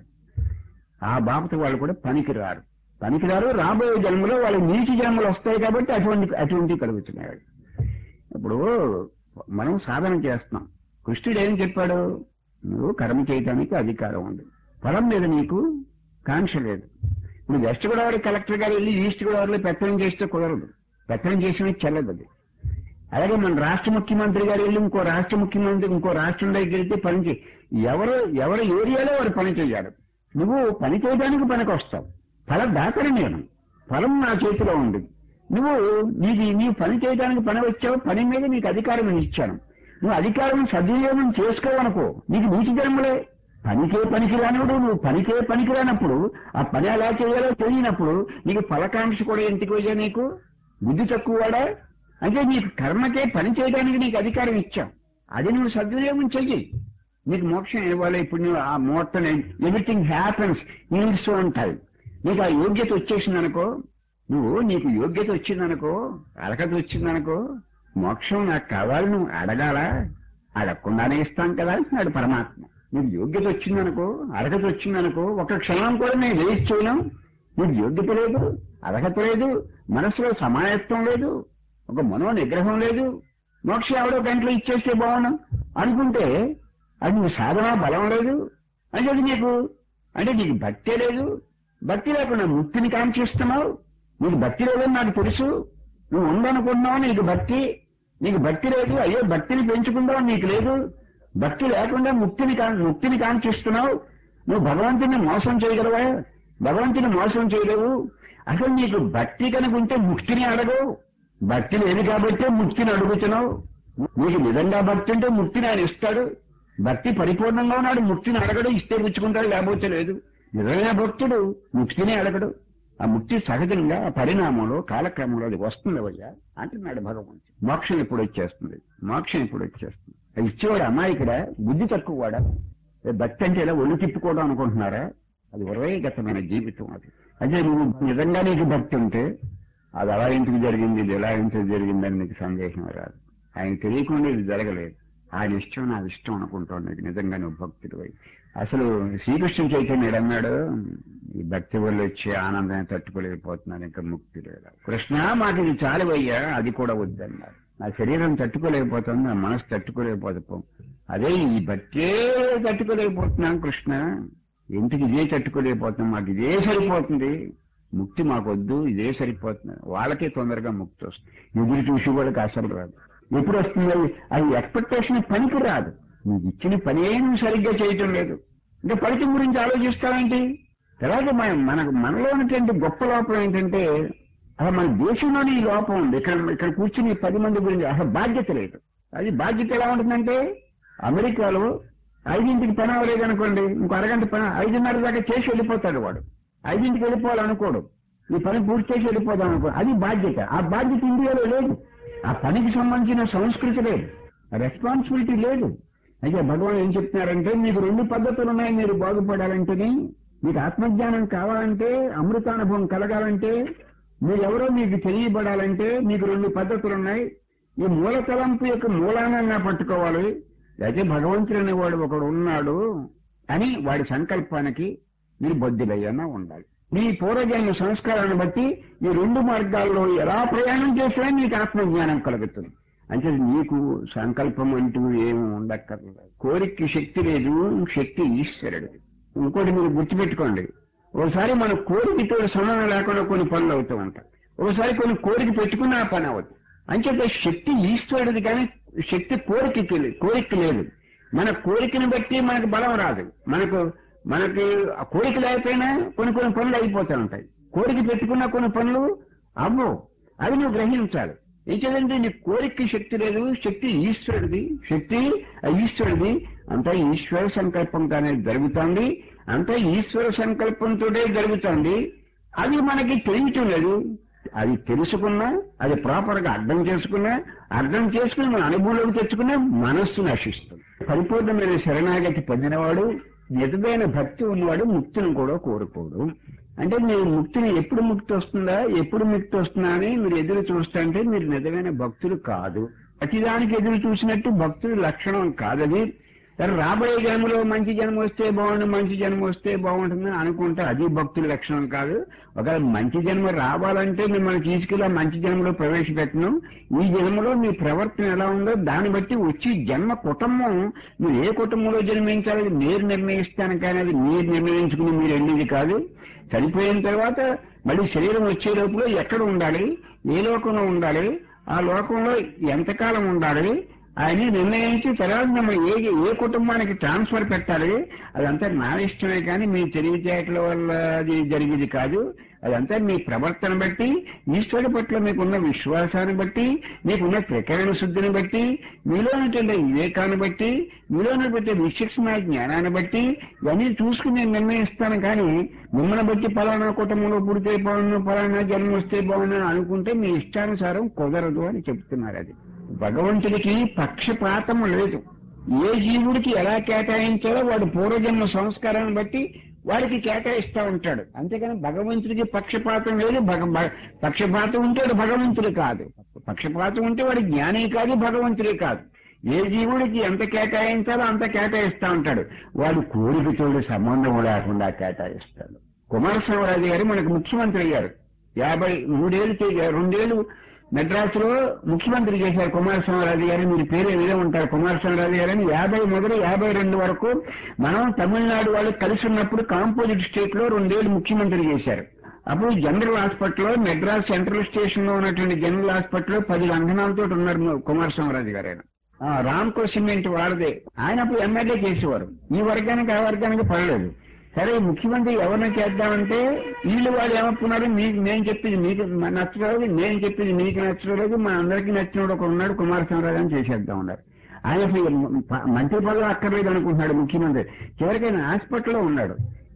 ఆ బాపత వాళ్ళు కూడా పనికి రారు పనికి రారు రాబోయే జన్మలో వాళ్ళ నీచి జన్మలు వస్తాయి కాబట్టి అటువంటి అటువంటివి కలుగుతున్నాయి ఇప్పుడు మనం సాధన చేస్తున్నాం కృష్ణుడు ఏం చెప్పాడు నువ్వు కర్మ చేయటానికి అధికారం ఉంది ఫలం మీద నీకు కాంక్ష లేదు ఇప్పుడు వెస్ట్ గోదావరి కలెక్టర్ గారు వెళ్ళి ఈస్ట్ గోదావరిలో పెత్తనం చేస్తే కుదరదు పెత్తనం చేసినది చెల్లదు అది అలాగే మన రాష్ట్ర ముఖ్యమంత్రి గారు వెళ్ళి ఇంకో రాష్ట్ర ముఖ్యమంత్రి ఇంకో రాష్ట్రం దగ్గరికి వెళ్తే పని చే ఎవరు ఎవరి ఏరియాలో వారు పని చేయాలి నువ్వు పని చేయడానికి పనికి వస్తావు ఫలం దాతని నేను ఫలం నా చేతిలో ఉంది నువ్వు నీది నీ పని చేయడానికి పని వచ్చావు పని మీద నీకు అధికారం నేను ఇచ్చాను నువ్వు అధికారం సద్వినియోగం చేసుకోవనుకో నీకు నీటి జన్మలే పనికే పనికి రానివాడు నువ్వు పనికే పనికి రానప్పుడు ఆ పని ఎలా చేయాలో తెలియనప్పుడు నీకు ఫలకాంక్ష కూడా ఎందుకు వచ్చా నీకు బుద్ధి తక్కువవాడా అంటే నీకు కర్మకే పని చేయడానికి నీకు అధికారం ఇచ్చాం అది నువ్వు సద్వినియోగం చెయ్యి నీకు మోక్షం ఇవ్వాలి ఇప్పుడు నువ్వు ఆ ముహూర్తం ఎవ్రీథింగ్ హ్యాపన్స్ నీడ్స్ ఉంటాయి నీకు ఆ యోగ్యత వచ్చేసిందనుకో నువ్వు నీకు యోగ్యత వచ్చిందనుకో అలకత వచ్చిందనుకో మోక్షం నాకు కావాలి నువ్వు అడగాలా అడగకుండానే ఇస్తాం కదా అంటున్నాడు పరమాత్మ నీకు యోగ్యత వచ్చిందనుకో అర్హత వచ్చిందనుకో ఒక క్షణం కూడా నేను వేస్ట్ చేయను నీకు యోగ్యత లేదు అర్హత లేదు మనసులో సమాయత్వం లేదు ఒక మనో నిగ్రహం లేదు మోక్షం ఎవడో గంటలో ఇచ్చేస్తే బాగుండు అనుకుంటే అది నీ సాధన బలం లేదు అంటే అది నీకు అంటే నీకు భక్తే లేదు భక్తి లేకుండా ముక్తిని కాంక్షిస్తున్నావు నీకు భక్తి లేదని నాకు తెలుసు నువ్వు ఉందనుకుంటున్నావు నీకు భక్తి నీకు భక్తి లేదు అయ్యో భక్తిని పెంచుకుందావు నీకు లేదు భక్తి లేకుండా ముక్తిని కా- ముక్తిని కాంక్షిస్తున్నావు నువ్వు భగవంతుని మోసం చేయగలవా భగవంతుని మోసం చేయలేవు అసలు నీకు భక్తి కనుక ఉంటే ముక్తిని అడగవు భక్తి లేదు కాబట్టే ముక్తిని అడుగుతున్నావు నీకు నిజంగా భక్తి ఉంటే ముక్తిని ఆయన ఇస్తాడు భక్తి పరిపూర్ణంగా ఉన్నాడు ముక్తిని అడగడు ఇస్తే పుచ్చుకుంటాడు లేకపోతే లేదు నిజమైన భక్తుడు ముక్తిని అడగడు ఆ ముక్తి సహజంగా ఆ పరిణామంలో కాలక్రమంలో అది వస్తుంది అయ్యా అంటున్నాడు భగవంతుడు మోక్షం ఎప్పుడు వచ్చేస్తుంది మోక్షం ఎప్పుడు వచ్చేస్తుంది అది ఇచ్చేవాడు అమాయకుడా బుద్ధి తక్కువవాడా ఏ భక్తి అంటే ఇలా ఒళ్ళు తిప్పుకోవడం అనుకుంటున్నారా అది హృదయగతమైన జీవితం అది అదే నువ్వు నిజంగా నీకు భక్తి ఉంటే అది అలా ఇంటికి జరిగింది ఇది ఎలా ఇంటికి జరిగిందని నీకు సందేహం రాదు ఆయన తెలియకుండా ఇది జరగలేదు ఆయన ఇష్టం నా ఇష్టం అనుకుంటాడు నీకు నిజంగా నువ్వు భక్తుడు అయి అసలు శ్రీకృష్ణ చైతన్యుడు అన్నాడు ఈ భక్తి వల్ల వచ్చే ఆనందాన్ని తట్టుకోలేకపోతున్నాను ఇంకా ముక్తి లేదు కృష్ణ మాకు ఇది చాలువయ్యా అది కూడా వద్దన్నారు నా శరీరం తట్టుకోలేకపోతుంది నా మనసు తట్టుకోలేకపోతాం అదే ఈ భక్తే తట్టుకోలేకపోతున్నాం కృష్ణ ఎందుకు ఇదే తట్టుకోలేకపోతున్నాం మాకు ఇదే సరిపోతుంది ముక్తి మాకొద్దు ఇదే సరిపోతుంది వాళ్ళకే తొందరగా ముక్తి వస్తుంది ఎదురు చూసి వాళ్ళకి అసలు రాదు ఎప్పుడు వస్తుంది అది అది ఎక్స్పెక్టేషన్ పనికి రాదు నీకు ఇచ్చిన పని ఏం సరిగ్గా చేయటం లేదు అంటే ఫలితం గురించి ఆలోచిస్తావేంటి తర్వాత మన మనకు మనలో ఉన్నటువంటి గొప్ప లోపం ఏంటంటే అసలు మన దేశంలోనే ఈ లోపం ఉంది ఇక్కడ ఇక్కడ కూర్చుని ఈ పది మంది గురించి అసలు బాధ్యత లేదు అది బాధ్యత ఎలా ఉంటుందంటే అమెరికాలో ఐదింటికి పని అవ్వలేదు అనుకోండి ఇంకో అరగంట పని ఐదున్నర దాకా చేసి వెళ్ళిపోతాడు వాడు ఐదింటికి వెళ్ళిపోవాలనుకోడు ఈ పని పూర్తి చేసి వెళ్ళిపోదాం అనుకో అది బాధ్యత ఆ బాధ్యత ఇండియాలో లేదు ఆ పనికి సంబంధించిన సంస్కృతి లేదు రెస్పాన్సిబిలిటీ లేదు అయితే భగవాన్ ఏం చెప్తున్నారంటే మీకు రెండు పద్ధతులు ఉన్నాయి మీరు బాగుపడాలంటేనే మీకు ఆత్మజ్ఞానం కావాలంటే అమృతానుభవం కలగాలంటే మీరు ఎవరో మీకు తెలియబడాలంటే మీకు రెండు పద్ధతులు ఉన్నాయి ఈ మూల తలంపు యొక్క మూలానంగా పట్టుకోవాలి అయితే భగవంతుడు అనేవాడు ఒకడు ఉన్నాడు అని వాడి సంకల్పానికి మీరు బొద్దులయ్యన్నా ఉండాలి మీ పూర్వజన్మ సంస్కారాన్ని బట్టి ఈ రెండు మార్గాల్లో ఎలా ప్రయాణం చేసినా మీకు ఆత్మజ్ఞానం కలుగుతుంది అంటే నీకు సంకల్పం అంటూ ఏమి ఉండక్కర్లేదు కోరికకి శక్తి లేదు శక్తి ఈశ్వరుడిది ఇంకోటి మీరు గుర్తుపెట్టుకోండి ఒకసారి మన కోరికతో సంబంధం లేకుండా కొన్ని పనులు అవుతూ ఉంటాయి ఒకసారి కొన్ని కోరిక పెట్టుకున్న ఆ పని అవ్వదు అంచేత శక్తి ఈశ్వరుడిది కానీ శక్తి కోరికకి లే- కోరిక లేదు మన కోరికని బట్టి మనకు బలం రాదు మనకు మనకి ఆ కోరిక లేకపోయినా కొన్ని కొన్ని పనులు అయిపోతూ ఉంటాయి కోరిక పెట్టుకున్న కొన్ని పనులు అవ్వవు అవి నువ్వు గ్రహించాలి ఏం చేయాలంటే నీ కోరికకి శక్తి లేదు శక్తి ఈశ్వరుడిది శక్తి ఆ ఈశ్వరుడిది అంతా ఈశ్వర సంకల్పంగానే జరుగుతోంది అంతా ఈశ్వర సంకల్పంతోనే జరుగుతోంది అది మనకి తెలియటం లేదు అది తెలుసుకున్నా అది ప్రాపర్ గా అర్థం చేసుకున్నా అర్థం చేసుకుని మన అనుభవంలోకి తెచ్చుకున్నా మనస్సు నశిస్తుంది పరిపూర్ణమైన శరణాగతి పొందినవాడు నిజమైన భక్తి ఉన్నవాడు ముక్తిని కూడా కోరుకోడు అంటే మీరు ముక్తిని ఎప్పుడు ముక్తి వస్తుందా ఎప్పుడు ముక్తి వస్తుందా అని మీరు ఎదురు చూస్తుంటే మీరు నిజమైన భక్తులు కాదు ప్రతిదానికి ఎదురు చూసినట్టు భక్తుడి లక్షణం కాదది సరే రాబోయే జన్మలో మంచి జన్మ వస్తే బాగుండు మంచి జన్మ వస్తే బాగుంటుంది అనుకుంటే అది భక్తుల లక్షణం కాదు ఒకవేళ మంచి జన్మ రావాలంటే మిమ్మల్ని తీసుకెళ్ళి ఆ మంచి జన్మలో ప్రవేశపెట్టను ఈ జన్మలో మీ ప్రవర్తన ఎలా ఉందో దాన్ని బట్టి వచ్చి జన్మ కుటుంబం మీరు ఏ కుటుంబంలో జన్మించాలి మీరు నిర్ణయిస్తాను కానీ అది మీరు నిర్ణయించుకుని మీరు వెళ్ళేది కాదు చనిపోయిన తర్వాత మళ్ళీ శరీరం వచ్చే లోపల ఎక్కడ ఉండాలి ఏ లోకంలో ఉండాలి ఆ లోకంలో ఎంతకాలం ఉండాలి ఆయన నిర్ణయించి తర్వాత మనం ఏ ఏ కుటుంబానికి ట్రాన్స్ఫర్ పెట్టాలి అదంతా నా ఇష్టమే కానీ మీ తెలివితేటల వల్ల అది జరిగేది కాదు అదంతా మీ ప్రవర్తన బట్టి ఈశ్వరుడి పట్ల మీకున్న విశ్వాసాన్ని బట్టి మీకున్న త్రికరణ శుద్ధిని బట్టి మీలో ఉన్నటువంటి వివేకాన్ని బట్టి మీలో ఉన్నటువంటి విశిక్షణ జ్ఞానాన్ని బట్టి ఇవన్నీ చూసుకుని నేను నిర్ణయిస్తాను కానీ మిమ్మల్ని బట్టి పలానా కుటుంబంలో పుడితే బాగుండు పలానా జన్మ వస్తే బాగుండు అని అనుకుంటే మీ ఇష్టానుసారం కుదరదు అని చెప్తున్నారు అది భగవంతుడికి పక్షపాతం లేదు ఏ జీవుడికి ఎలా కేటాయించాలో వాడు పూర్వజన్మ సంస్కారాన్ని బట్టి వాడికి కేటాయిస్తా ఉంటాడు అంతేకాని భగవంతుడికి పక్షపాతం లేదు భగ భ- పక్షపాతం ఉంటే వాడు భగవంతుడు కాదు పక్షపాతం ఉంటే వాడు జ్ఞాని కాదు భగవంతుడే కాదు ఏ జీవుడికి ఎంత కేటాయించాలో అంత కేటాయిస్తా ఉంటాడు వాడు కోరికతో సంబంధం లేకుండా కేటాయిస్తాడు కుమారస్వామిరాజు గారు మనకు ముఖ్యమంత్రి అయ్యారు యాభై మూడేళ్ళు చే- రెండేళ్లు మెడ్రాసులో ముఖ్యమంత్రి చేశారు కుమారస్వామిరాజు గారు మీరు పేరు ఏదో ఉంటారు కుమారస్వామిరాజు గారు అని యాభై మొదలు యాభై రెండు వరకు మనం తమిళనాడు వాళ్ళు కలిసి ఉన్నప్పుడు కాంపోజిట్ స్టేట్ లో రెండేళ్లు ముఖ్యమంత్రి చేశారు అప్పుడు జనరల్ హాస్పిటల్లో మెడ్రాస్ సెంట్రల్ స్టేషన్ లో ఉన్నటువంటి జనరల్ హాస్పిటల్లో పది లంఘనాలతో ఉన్నారు కుమారస్వామిరాజు గారు ఆయన ఆ, రామ్కో సిమెంట్ వాడదే ఆయన అప్పుడు ఎమ్మెల్యే చేసేవారు ఈ వర్గానికి ఆ వర్గానికి పడలేదు సరే ముఖ్యమంత్రి ఎవరిని చేద్దామంటే వీళ్ళు వాళ్ళు ఏమనుకున్నారు మీకు నేను చెప్పింది మీకు నచ్చలేదు నేను చెప్పింది మీకు నచ్చలేదు మా అందరికీ నచ్చినోడు ఒక ఉన్నాడు కుమారస్వామిరాజు అని చేసేద్దాం ఉన్నారు ఆయన అసలు ప- మంత్రి పదవి అక్కర్లేదు అనుకుంటున్నాడు ముఖ్యమంత్రి చివరికి ఆయన హాస్పిటల్లో ఉన్నాడు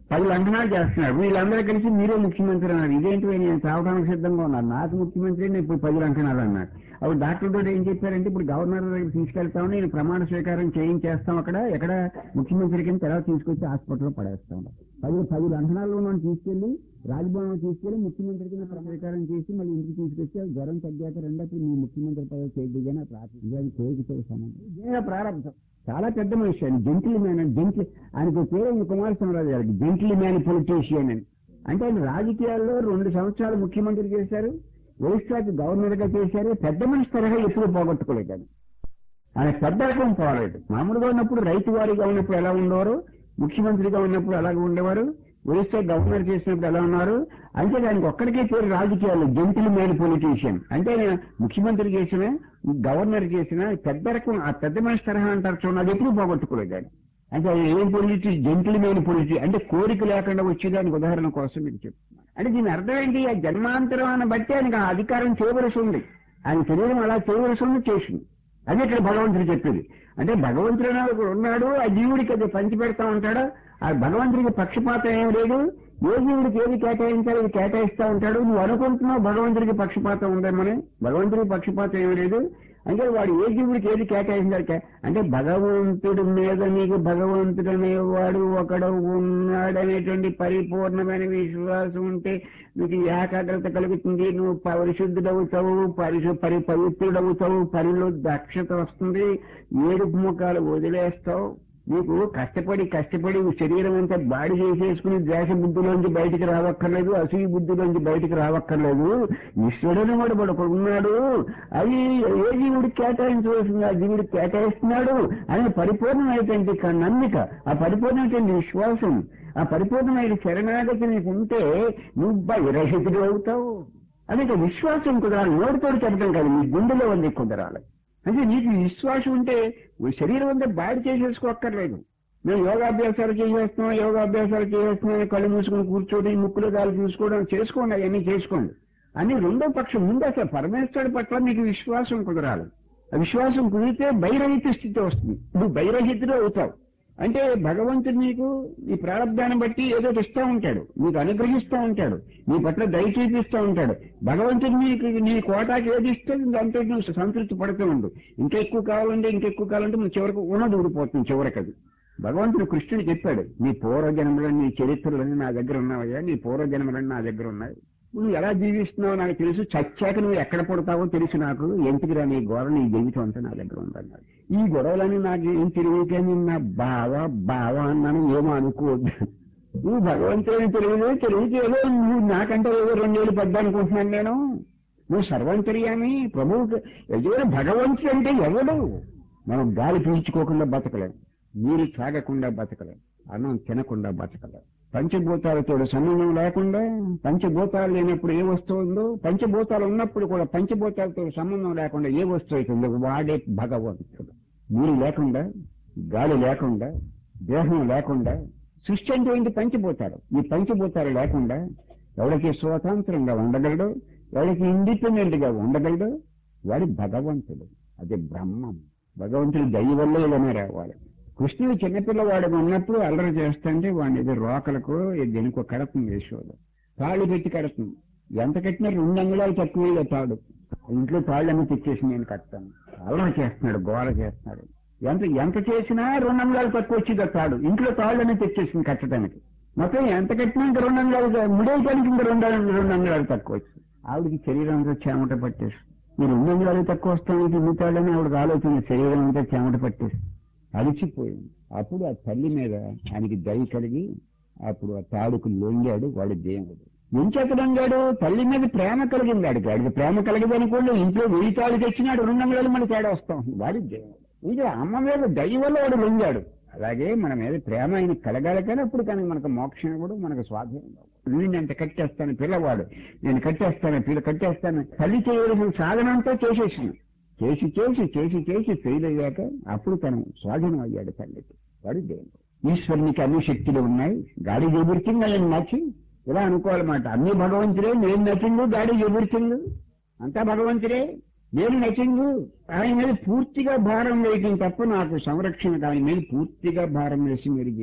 పది లంఘనాలు చేస్తున్నారు వీళ్ళందరూ కలిసి మీరే ముఖ్యమంత్రి అన్నారు ఇదేంటి నేను చావడానికి సిద్ధంగా ఉన్నారు నాకు ముఖ్యమంత్రి నేను ఇప్పుడు పది లంఘనాలు అన్నారు అప్పుడు డాక్టర్ తోటి ఏం చెప్పారంటే ఇప్పుడు గవర్నర్ దగ్గర తీసుకెళ్తామని నేను ప్రమాణ స్వీకారం చేయించేస్తాం అక్కడ ఎక్కడ ముఖ్యమంత్రి కింద తర్వాత తీసుకొచ్చి హాస్పిటల్లో పడేస్తాం పది పది లంఘనాల్లో మనం తీసుకెళ్లి రాజ్భవన్ తీసుకెళ్లి ముఖ్యమంత్రి కింద ప్రమాణ స్వీకారం చేసి మళ్ళీ ఇంటికి తీసుకొచ్చి అది జ్వరం తగ్గాక రెండప్పుడు మీ ముఖ్యమంత్రి పదవి చేయడం ప్రార్థన కోరికతో సమానం ఇదే ప్రారంభం చాలా పెద్ద మనిషి ఆయన జంటిల్ మ్యాన్ అని జంటిల్ ఆయనకు పేరు ఉంది కుమారస్వామిరాజు గారికి జంటిల్ మ్యాన్ పొలిటీషియన్ అని అంటే ఆయన రాజకీయాల్లో రెండు సంవత్సరాలు ముఖ్యమంత్రి చేశారు ఒరిస్సాకి గవర్నర్ గా చేశారు పెద్ద మనిషి తరహా ఎప్పుడు పోగొట్టుకోలేదు ఆయన ఆయన పెద్ద రకం పోలేదు మామూలుగా ఉన్నప్పుడు రైతు వారిగా ఉన్నప్పుడు ఎలా ఉండేవారు ముఖ్యమంత్రిగా ఉన్నప్పుడు అలాగే ఉండేవారు ఒరిస్సా గవర్నర్ చేసినప్పుడు ఎలా ఉన్నారు అంటే దానికి ఒక్కడికే పేరు రాజకీయాలు జంటిల్ మ్యాన్ పొలిటీషియన్ అంటే ఆయన ముఖ్యమంత్రి చేసిన గవర్నర్ చేసిన పెద్ద రకం ఆ పెద్ద మనిషి తరహా అంటారు చూడండి అది ఎప్పుడు పోగొట్టుకోలేదు ఆయన అంటే అది ఏం పొలిటీ జంటిల్ మ్యాన్ పొలిటీ అంటే కోరిక లేకుండా వచ్చేదానికి ఉదాహరణ కోసం మీకు చెప్తున్నాను అంటే దీని అర్థం ఏంటి ఆ జన్మాంతరాన్ని బట్టి ఆయనకు ఆ అధికారం చేయవలసి ఉంది ఆయన శరీరం అలా చేయవలసి ఉంది చేసింది అది ఇక్కడ భగవంతుడు చెప్పేది అంటే భగవంతుడు అనేది ఒకడు ఉన్నాడు ఆ జీవుడికి అది పంచి పెడతా ఉంటాడు ఆ భగవంతుడికి పక్షపాతం ఏం లేదు ఏ జీవుడికి ఏది కేటాయించాలో అది కేటాయిస్తా ఉంటాడు నువ్వు అనుకుంటున్నావు భగవంతుడికి పక్షపాతం ఉందేమని భగవంతుడికి పక్షపాతం ఏం లేదు అంటే వాడు ఏ జీవుడికి ఏది కేటాయించాలి కే- అంటే భగవంతుడి మీద నీకు భగవంతుడు అనేవాడు ఒకడు ఉన్నాడనేటువంటి పరిపూర్ణమైన విశ్వాసం ఉంటే నీకు ఏకాగ్రత కలుగుతుంది నువ్వు పరిశుద్ధుడవుతావు పరిశు పరి పవిత్రుడవుతావు పనిలో దక్షత వస్తుంది ఏడుపు ముఖాలు వదిలేస్తావు నీకు కష్టపడి కష్టపడి ఈ శరీరం అంతా బాడీ చేసేసుకుని ద్వేష బుద్ధిలోంచి బయటికి రావక్కర్లేదు అసూయ బుద్ధిలోంచి బయటికి రావక్కర్లేదు ఈశ్వరుని వాడు వాడు ఒకడు ఉన్నాడు అది ఏ జీవుడికి కేటాయించవలసింది ఆ జీవుడికి కేటాయిస్తున్నాడు అని పరిపూర్ణమైనటువంటి క- నమ్మిక ఆ పరిపూర్ణమైనటువంటి విశ్వాసం ఆ పరిపూర్ణమైన శరణాగతి నీకు ఉంటే నువ్వు బహిరహితుడు అవుతావు అది ఇక విశ్వాసం కుదరాలి నోటితోటి చెప్పడం కాదు నీ గుండెలో ఉంది కుదరాలి అంటే నీకు ఈ విశ్వాసం ఉంటే ఈ శరీరం అంతా బాడీ చేసేసుకోక్కర్లేదు మేము యోగాభ్యాసాలు చేసేస్తున్నాం యోగాభ్యాసాలు చేసేస్తున్నాం కళ్ళు మూసుకుని కూర్చోటి ముక్కులు గాలి చూసుకోవడం చేసుకోండి అవన్నీ చేసుకోండి అని రెండో పక్షం ముందు అసలు పరమేశ్వరుడి పట్ల మీకు విశ్వాసం కుదరాలి ఆ విశ్వాసం కుదిరితే బైరహిత స్థితి వస్తుంది నువ్వు బైరహితుడు అవుతావు అంటే భగవంతుడు నీకు ఈ ప్రారంభాన్ని బట్టి ఏదో ఒకటి ఇస్తూ ఉంటాడు నీకు అనుగ్రహిస్తూ ఉంటాడు నీ పట్ల దయ చూపిస్తూ ఉంటాడు భగవంతుడు నీకు నీ కోటాకి ఏది ఇస్తే దాంతో నువ్వు సంతృప్తి పడుతూ ఉండు ఇంకా ఎక్కువ కావాలంటే ఇంకెక్కువ కావాలంటే నువ్వు చివరికి ఉన్నది ఊడిపోతుంది చివరికి అది భగవంతుడు కృష్ణుడు చెప్పాడు నీ పూర్వజన్మలని నీ చరిత్రలని నా దగ్గర ఉన్నావయ్యా నీ పూర్వజన్మలని నా దగ్గర ఉన్నాయి నువ్వు ఎలా జీవిస్తున్నావో నాకు తెలుసు చచ్చాక నువ్వు ఎక్కడ పడతావో తెలుసు నాకు ఎందుకురా నీ గోడ నీ జీవితం అంతా నా దగ్గర ఉందన్నాడు ఈ గొడవలని నాకు ఏం తెలియకని నా బావ బావ అన్నాను ఏమో అనుకోవద్దు నువ్వు భగవంతుని తెలియదు తెలియదు ఏదో నువ్వు నాకంటే ఏదో రెండేళ్ళు పెద్ద అనుకుంటున్నాను నేను నువ్వు సర్వంతర్యామి ప్రభువు ఎదురు భగవంతుడు అంటే ఎవడు మనం గాలి పీల్చుకోకుండా బతకలేం నీరు తాగకుండా బతకలేం అన్నం తినకుండా బతకలేం పంచభూతాలతో సంబంధం లేకుండా పంచభూతాలు లేనప్పుడు ఏ వస్తువు ఉందో పంచభూతాలు ఉన్నప్పుడు కూడా పంచభూతాలతో సంబంధం లేకుండా ఏ వస్తువు అవుతుందో వాడే భగవంతుడు నీరు లేకుండా గాలి లేకుండా దేహం లేకుండా సృష్టి అంటే ఏంటి పంచభూతాలు ఈ పంచభూతాలు లేకుండా ఎవరికి స్వతంత్రంగా ఉండగలడు ఎవరికి ఇండిపెండెంట్ గా ఉండగలడు వాడి భగవంతుడు అది బ్రహ్మం భగవంతుడి దయ వల్ల ఇలానే రావాలి కృష్ణుడు చిన్నపిల్లవాడు ఉన్నప్పుడు అల్లరి చేస్తుంటే వాడిని ఏదో రోకలకు దేనికో కడుతుంది యశోద తాళి పెట్టి కడుతుంది ఎంత కట్టినా రెండు అంగుళాలు తక్కువ తాడు ఇంట్లో తాళ్ళని తెచ్చేసి నేను కడతాను అల్లరి చేస్తున్నాడు గోల చేస్తున్నాడు ఎంత ఎంత చేసినా రెండు అంగుళాలు తక్కువ వచ్చింది ఆ తాడు ఇంట్లో తాళ్ళని తెచ్చేసింది కట్టడానికి మొత్తం ఎంత కట్టినా ఇంకా రెండు అంగుళాలు ముడేయడానికి ఇంకా రెండు అంగుళాలు- రెండు అంగుళాలు తక్కువ వచ్చింది ఆవిడికి శరీరం అంతా చెమట పట్టేసి మీరు రెండు అంగుళాలు తక్కువ వస్తాయి ఇన్ని తాళ్ళని ఆవిడకి ఆలోచన శరీరం అంతా చెమట పట్టేసి అలిచిపోయింది అప్పుడు ఆ తల్లి మీద ఆయనకి దయ కలిగి అప్పుడు ఆ తాడుకు లొంగాడు వాడు దేవుడు ఎంచేత లొంగాడు తల్లి మీద ప్రేమ కలిగింది వాడికి వాడికి ప్రేమ కలిగింది అనుకోండి ఇంట్లో వెయ్యి తాడు తెచ్చినాడు రెండు అంగుళాలు మళ్ళీ తేడా వస్తాం వాడి దేవుడు ఇది అమ్మ మీద దయ వల్ల వాడు లొంగాడు అలాగే మన మీద ప్రేమ ఆయన కలగాలి కానీ అప్పుడు కానీ మనకు మోక్షం కూడా మనకు స్వాధీనం వీడిని అంత కట్టేస్తాను పిల్లవాడు నేను కట్టేస్తాను పిల్ల కట్టేస్తాను తల్లి చేయవలసిన సాధనంతో చేసేసాను చేసి చేసి చేసి చేసి ఫెయిల్ అయ్యాక అప్పుడు తను స్వాధీనం అయ్యాడు తల్లికి వాడు దేవుడు ఈశ్వరునికి అన్ని శక్తులు ఉన్నాయి గాడి ఎగురుతుంది ఆయన నచ్చింగ్ ఇలా అనుకోవాలన్నమాట అన్ని భగవంతుడే నేను నచ్చింగు గాడి ఎగురుతుంది అంతా భగవంతుడే నేను నచ్చింగు ఆయన మీద పూర్తిగా భారం వేయటం తప్ప నాకు సంరక్షణ ఆయన మీద పూర్తిగా భారం వేసి మీరు జీవించాలి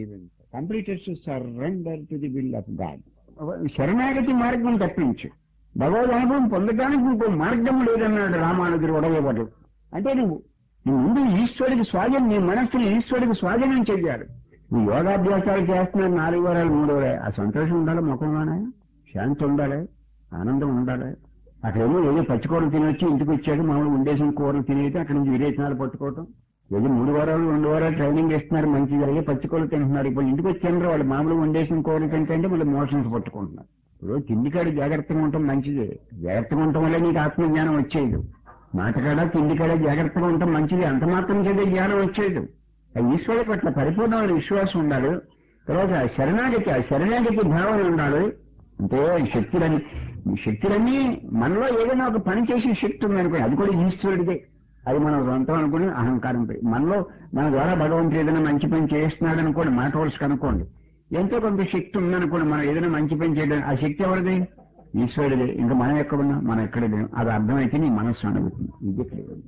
completed to surrender to the will of God శరణాగతి మార్గం తప్పించు భగవద్ అనుభవం పొందడానికి ఇంకో మార్గం లేదన్నాడు రామానుజుడు ఒడవేవాడు అంటే నువ్వు నువ్వు ముందు ఈశ్వరుడికి స్వాధీనం నీ మనస్సుని ఈశ్వరుడికి స్వాధీనం చెయ్యాలి నువ్వు యోగాభ్యాసాలు చేస్తున్నావు నాలుగు వారాలు మూడు వారాలు ఆ సంతోషం ఉండాలి ముఖంలోనే శాంతి ఉండాలి ఆనందం ఉండాలి అక్కడేమో ఏదో పచ్చికూరలు తినొచ్చి ఇంటికి వచ్చాక మామూలు ఉండేసిన కూరలు తినేది అక్కడి నుంచి విరేచనాలు పట్టుకోవటం ఏదో మూడు వారాలు రెండు వారాలు ట్రైనింగ్ ఇస్తున్నారు మంచి జరిగే పచ్చికూరలు తింటున్నారు ఇప్పుడు ఇంటికి వచ్చారు వాళ్ళు మామూలు వండేసిన కూరలు తింటే మళ్ళీ మోషన్స్ పట్టుకుంటున్నారు ఇప్పుడు తిండికాడ జాగ్రత్తగా ఉండటం మంచిది జాగ్రత్తగా ఉండటం వల్ల నీకు ఆత్మజ్ఞానం వచ్చేది మాటకాడ తిండికాడ జాగ్రత్తగా ఉండటం మంచిది అంత మాత్రం చేసే జ్ఞానం వచ్చేది ఆ ఈశ్వరు పట్ల పరిపూర్ణమైన విశ్వాసం ఉండాలి తర్వాత ఆ శరణాగతి ఆ శరణాగతి భావన ఉండాలి అంటే ఈ శక్తులని ఈ శక్తులన్నీ మనలో ఏదైనా ఒక పని చేసే శక్తి ఉందనుకోండి అది కూడా ఈశ్వరుడిదే అది మనం సొంతం అనుకుని అహంకారం పోయి మనలో మన ద్వారా భగవంతుడు ఏదైనా మంచి పని చేస్తున్నాడు అనుకోండి మాట వరుసకు అనుకోండి ఎంతో కొంత శక్తి ఉందనుకోండి మనం ఏదైనా మంచి పని చేయడం ఆ శక్తి ఎవరిది ఈశ్వరుడిదే ఇంకా మనం ఎక్కడ ఉన్నాం మనం ఎక్కడ లేం అది అర్థమైతే నీ మనస్సు అనుభూతుంది ఇది ఇక్కడ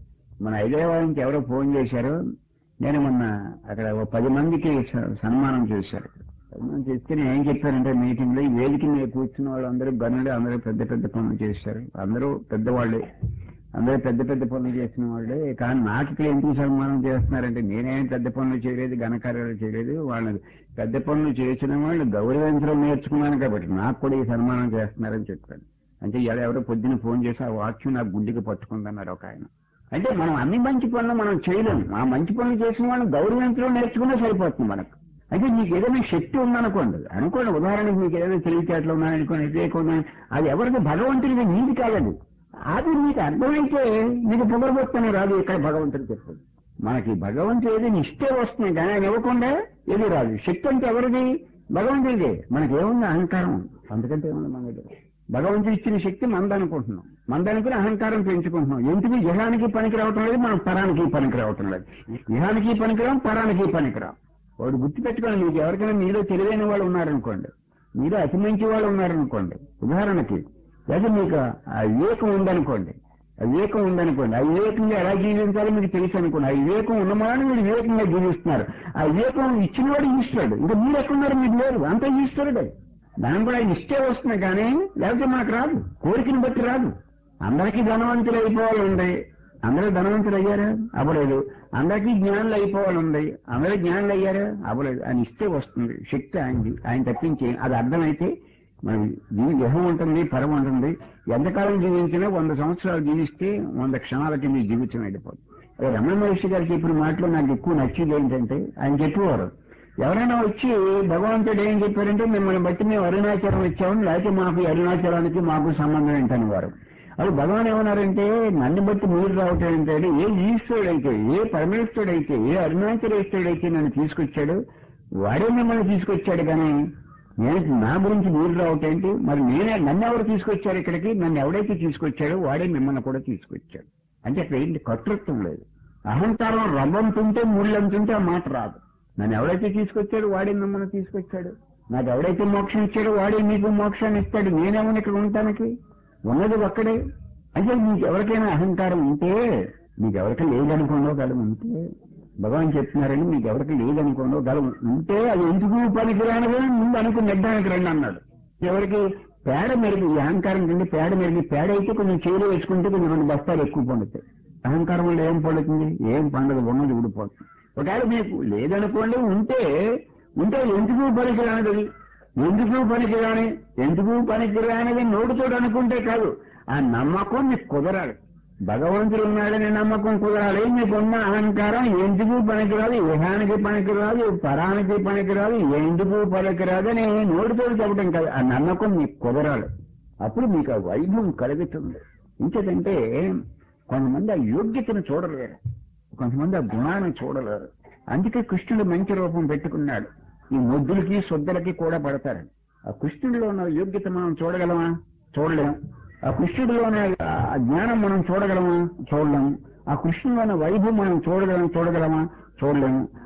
మన హైదరాబాద్ నుంచి ఎవరో ఫోన్ చేశారు నేను మొన్న అక్కడ ఓ పది మందికి స- సన్మానం చేశారు సన్మానం చేస్తే నేను ఏం చెప్పానంటే మీటింగ్ లో ఈ వేదిక మీద కూర్చున్న వాళ్ళు అందరూ గనులు అందరూ పెద్ద పెద్ద పనులు చేశారు అందరూ పెద్దవాళ్ళే అందరూ పెద్ద పెద్ద పనులు చేసిన వాళ్ళే కానీ నాకు ఇక్కడ ఎందుకు సన్మానం చేస్తున్నారంటే నేనేం పెద్ద పనులు చేయలేదు ఘనకార్యాలు చేయలేదు వాళ్ళని పెద్ద పనులు చేసిన వాళ్ళు గౌరవించడం నేర్చుకున్నాను కాబట్టి నాకు కూడా ఈ సన్మానం చేస్తున్నారని చెప్పాను అంటే ఇలా ఎవరో పొద్దున ఫోన్ చేసి ఆ వాక్యం నాకు గుడ్డికి పట్టుకుందన్నారు ఒక ఆయన అంటే మనం అన్ని మంచి పనులు మనం చేయలేము ఆ మంచి పనులు చేసిన వాళ్ళని గౌరవించడం నేర్చుకునే సరిపోతుంది మనకు అయితే మీకు ఏదైనా శక్తి ఉందనుకోండి అనుకోండి ఉదాహరణకు మీకు ఏదైనా తెలివితేటలు ఉన్నాయనుకోండి వివేకం ఉందని అది ఎవరికి భగవంతుడికి నీది కాలేదు అది మీకు అర్థమైతే మీకు పొగరబొత్తని రాదు ఇక్కడ భగవంతుడు చెప్తుంది మనకి భగవంతుడు ఏదైనా ఇస్తే వస్తుంది కానీ ఆయన ఇవ్వకుండా ఏది రాదు శక్తి అంటే ఎవరిది భగవంతుడిదే మనకి ఏముంది అహంకారం అందుకంటే ఏముంది మన దగ్గర భగవంతుడు ఇచ్చిన శక్తి మందనుకుంటున్నాం మందనుకుని అహంకారం పెంచుకుంటున్నాం ఎందుకు ఇహానికి పనికి రావటం లేదు మనం పరానికి పనికి రావటం లేదు ఇహానికి పనికిరాం పరానికి పనికిరాం వాడు గుర్తుపెట్టుకోండి మీకు ఎవరికైనా మీలో తెలివైన వాళ్ళు ఉన్నారనుకోండి మీలో అతి మంచి వాళ్ళు ఉన్నారనుకోండి ఉదాహరణకి లేదా మీకు ఆ వివేకం ఉందనుకోండి ఆ వివేకం ఉందనుకోండి ఆ వివేకంగా ఎలా జీవించాలో మీకు తెలుసు అనుకోండి ఆ వివేకం ఉన్నమాని మీరు వివేకంగా జీవిస్తున్నారు ఆ వివేకం ఇచ్చినవాడు ఈశ్వరుడు ఇంకా మీరు ఎక్కడున్నారు మీకు లేరు అంత ఈశ్వరుడే దాని కూడా ఆయన ఇష్టే వస్తుంది కానీ లేకపోతే మనకు రాదు కోరికని బట్టి రాదు అందరికీ ధనవంతులు అయిపోవాలి ఉంది అందరూ ధనవంతులు అయ్యారా అవ్వలేదు అందరికీ జ్ఞానులు అయిపోవాలి ఉంది అందరూ జ్ఞానులు అయ్యారా అవ్వలేదు ఆయన ఇస్తే వస్తుంది శక్తి ఆయనది ఆయన తప్పించి అది అర్థమైతే మన జీవి గ్రహం ఉంటుంది పరం ఉంటుంది ఎంతకాలం జీవించినా వంద సంవత్సరాలు జీవిస్తే వంద క్షణాలకి మీ జీవితం వెళ్ళిపోతుంది అదే రమణ మహర్షి గారు చెప్పిన మాటలో నాకు ఎక్కువ నచ్చింది ఏంటంటే ఆయన చెప్పేవారు ఎవరైనా వచ్చి భగవంతుడు ఏం చెప్పారంటే మిమ్మల్ని బట్టి మేము అరుణాచలం వచ్చామని లేకపోతే మాకు ఈ అరుణాచలానికి మాకు సంబంధం ఏంటని వారు అది భగవాన్ ఏమన్నారంటే నన్ను బట్టి మీరు రావటం ఏంటంటే ఏ ఈశ్వరుడైతే ఏ పరమేశ్వరుడైతే ఏ అరుణాచలేశ్వరుడైతే నన్ను తీసుకొచ్చాడు వాడే మిమ్మల్ని తీసుకొచ్చాడు కానీ నేను నా గురించి మీరు రావటం ఏంటి మరి నేనే నన్ను ఎవరు తీసుకొచ్చారు ఇక్కడికి నన్ను ఎవడైతే తీసుకొచ్చాడో వాడే మిమ్మల్ని కూడా తీసుకొచ్చాడు అంటే అక్కడ ఏంటి కర్తృత్వం లేదు అహంకారం రవ్వంతుంటే ముళ్ళంతుంటే ఆ మాట రాదు నన్ను ఎవడైతే తీసుకొచ్చాడో వాడే మిమ్మల్ని తీసుకొచ్చాడు నాకు ఎవడైతే మోక్షం ఇచ్చాడో వాడే మీకు మోక్షాన్ని ఇస్తాడు నేనేమని ఇక్కడ ఉండటానికి ఉన్నది ఒక్కడే అంటే మీకు ఎవరికైనా అహంకారం ఉంటే మీకు ఎవరికి లేదనుకోండో గలం ఉంటే భగవాన్ చెప్తున్నారని మీకు ఎవరికి లేదనుకోండో గలం ఉంటే అది ఎందుకు పనికిరానిదే ముందు అనుకుని నెడ్డానికి రండి అన్నాడు ఎవరికి పేడ మెరుగు ఈ అహంకారం కింద పేడ మెరుగు పేడ అయితే కొంచెం చేరు వేసుకుంటే కొంచెం రెండు బస్తాలు ఎక్కువ పండుతాయి అహంకారం వల్ల ఏం పండుతుంది ఏం పండదు ఉన్నది ఊడిపోతుంది ఒకవేళ మీకు లేదనుకోండి ఉంటే ఉంటే ఎందుకు పనికిరానిది ఎందుకు పనికిరాని ఎందుకు పనికిరానిది నోటితోడు అనుకుంటే కాదు ఆ నమ్మకం మీకు కుదరాలి భగవంతుడు ఉన్నాడనే నమ్మకం కుదరాలి మీకున్న అహంకారం ఎందుకు పనికిరాదు ఇహానికి పనికిరాదు పరానికి పనికిరాదు ఎందుకు పనికిరాదు అని నోటితోడు చెప్పడం కాదు ఆ నమ్మకం మీకు కుదరాలి అప్పుడు మీకు ఆ వైభవం కలుగుతుంది ఇంకేదంటే కొంతమంది ఆ యోగ్యతను చూడలేరు కొంతమంది ఆ గుణాన్ని చూడలేరు అందుకే కృష్ణుడు మంచి రూపం పెట్టుకున్నాడు ఈ మొద్దులకి శుద్ధలకి కూడా పడతారు ఆ కృష్ణుడిలో ఉన్న యోగ్యత మనం చూడగలమా చూడలేం ఆ కృష్ణుడిలో ఉన్న ఆ జ్ఞానం మనం చూడగలమా చూడలేము ఆ కృష్ణుడిలో ఉన్న వైభవం మనం చూడగలం చూడగలమా చూడలేము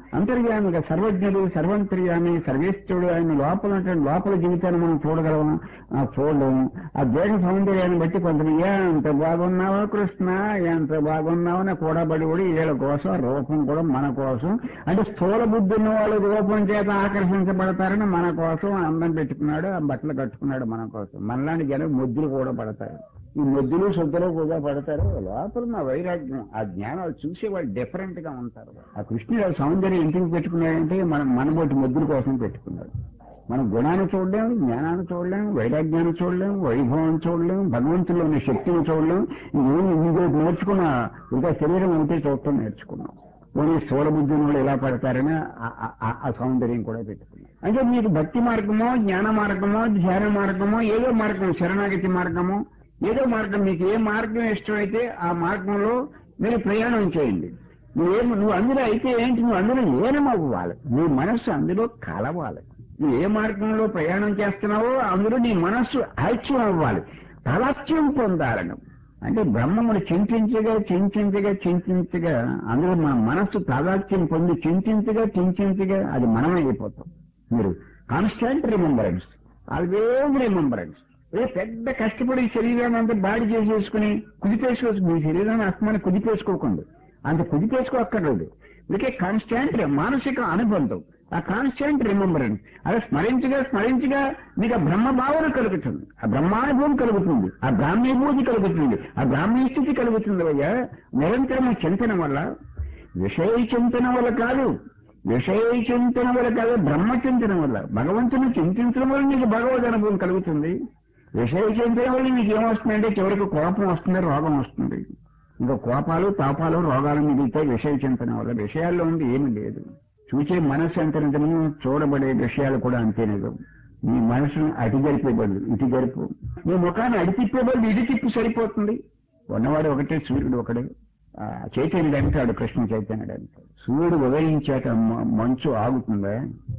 అంతర్యామిగా సర్వజ్ఞుడు సర్వంతర్యామి సర్వేశ్వరుడు ఆయన లోపల ఉన్నటువంటి లోపల జీవితాన్ని మనం చూడగలము ఆ, చూడలేము ఆ దేహ సౌందర్యాన్ని బట్టి కొంతమంది ఎంత బాగున్నావా కృష్ణ ఎంత బాగున్నావా నా కూడబడి కూడా వీళ్ళ కోసం రూపం కూడా మన కోసం అంటే స్థూల బుద్ధి ఉన్న వాళ్ళు రూపం చేత ఆకర్షించబడతారని మన కోసం అందం పెట్టుకున్నాడు ఆ బట్టలు కట్టుకున్నాడు మన కోసం మనలాంటి జనం ముద్దులు కూడా పడతారు ఈ ముద్దులు శుద్ధులు కూడా పడతారు లోపల నా వైరాగ్యం ఆ జ్ఞానాలు చూసే వాళ్ళు డిఫరెంట్ గా ఉంటారు ఆ కృష్ణుడు ఆ సౌందర్యం ఎందుకు పెట్టుకున్నాడంటే మనం మనబోటి ముద్దుల కోసం పెట్టుకున్నాడు మనం గుణాన్ని చూడలేం జ్ఞానాన్ని చూడలేం వైరాగ్యాన్ని చూడలేం వైభవం చూడలేం భగవంతుల్లో ఉన్న శక్తిని చూడలేం ఏమి ఇంకోటి నేర్చుకున్నా ఇంకా శరీరం ఉంటే చూడటం నేర్చుకున్నాం ఓన్లీ స్థూల బుద్ధి వాళ్ళు ఎలా పడతారని ఆ- ఆ- ఆ- ఆ సౌందర్యం కూడా పెట్టుకున్నాం అంటే మీకు భక్తి మార్గమో జ్ఞాన మార్గమో ధ్యాన మార్గమో ఏదో మార్గం శరణాగతి మార్గమో ఏదో మార్గం మీకు ఏ మార్గం ఇష్టమైతే ఆ మార్గంలో మీరు ప్రయాణం చేయండి నువ్వేం నువ్వు అందులో అయితే ఏంటి నువ్వు అందులో ఏనమవ్వాలి నీ మనస్సు అందులో కలవాలి నువ్వు ఏ మార్గంలో ప్రయాణం చేస్తున్నావో అందులో నీ మనస్సు ఐక్యం అవ్వాలి తలత్యం పొందాలను అంటే బ్రహ్మమును చింతించగా చింతించగా చింతించగా అందులో మన మనస్సు తాదాత్యం పొంది చింతించగా చింతించగా అది మనమే అయిపోతాం మీరు కాన్స్టాంట్ రిమెంబరెన్స్ ఆల్వేజ్ రిమెంబరెన్స్ ఏ పెద్ద కష్టపడి శరీరాన్ని అంతా బాడీ చేసేసుకుని కుదిపేసుకోవచ్చు మీ శరీరాన్ని అస్తమాన్ని కుదిపేసుకోకండి అంత కుదిపేసుకోక్కర్లేదు ఇదికే కాన్స్టాంట్ మానసిక అనుబంధం ఆ కాన్స్టాంట్ రిమెంబరెన్స్ అలా స్మరించగా స్మరించగా మీకు ఆ బ్రహ్మ భావన కలుగుతుంది ఆ బ్రహ్మానుభవం కలుగుతుంది ఆ బ్రాహ్మీభూతి కలుగుతుంది ఆ బ్రాహ్మీ స్థితి కలుగుతుంది అయ్యా నిరంతరము చింతన వల్ల విషయ చింతన వల్ల కాదు విషయ చింతన వల్ల కాదు బ్రహ్మ చింతన వల్ల భగవంతుని చింతించడం వల్ల నీకు భగవద్ అనుభవం కలుగుతుంది విషయ చింతన వల్ల నీకు ఏమొస్తుందంటే చివరికి కోపం వస్తుంది రోగం వస్తుంది ఇంకా కోపాలు తాపాలు రోగాలు మిగులుతాయి విషయ చింతన వల్ల విషయాల్లో ఉంది ఏమీ లేదు చూసే మనస్సు ఎంత నిజమో చూడబడే విషయాలు కూడా అంతే నిజం నీ మనసును అటు జరిపే బదులు ఇటు జరుపు నీ ముఖాన్ని అడి తిప్పే బదులు ఇటు తిప్పి సరిపోతుంది ఉన్నవాడు ఒకటే సూర్యుడు ఒకడే ఆ, చైతన్యుడు అంటాడు కృష్ణ చైతన్యుడు అంటాడు సూర్యుడు ఉదయించాక మ- మంచు ఆగుతుందా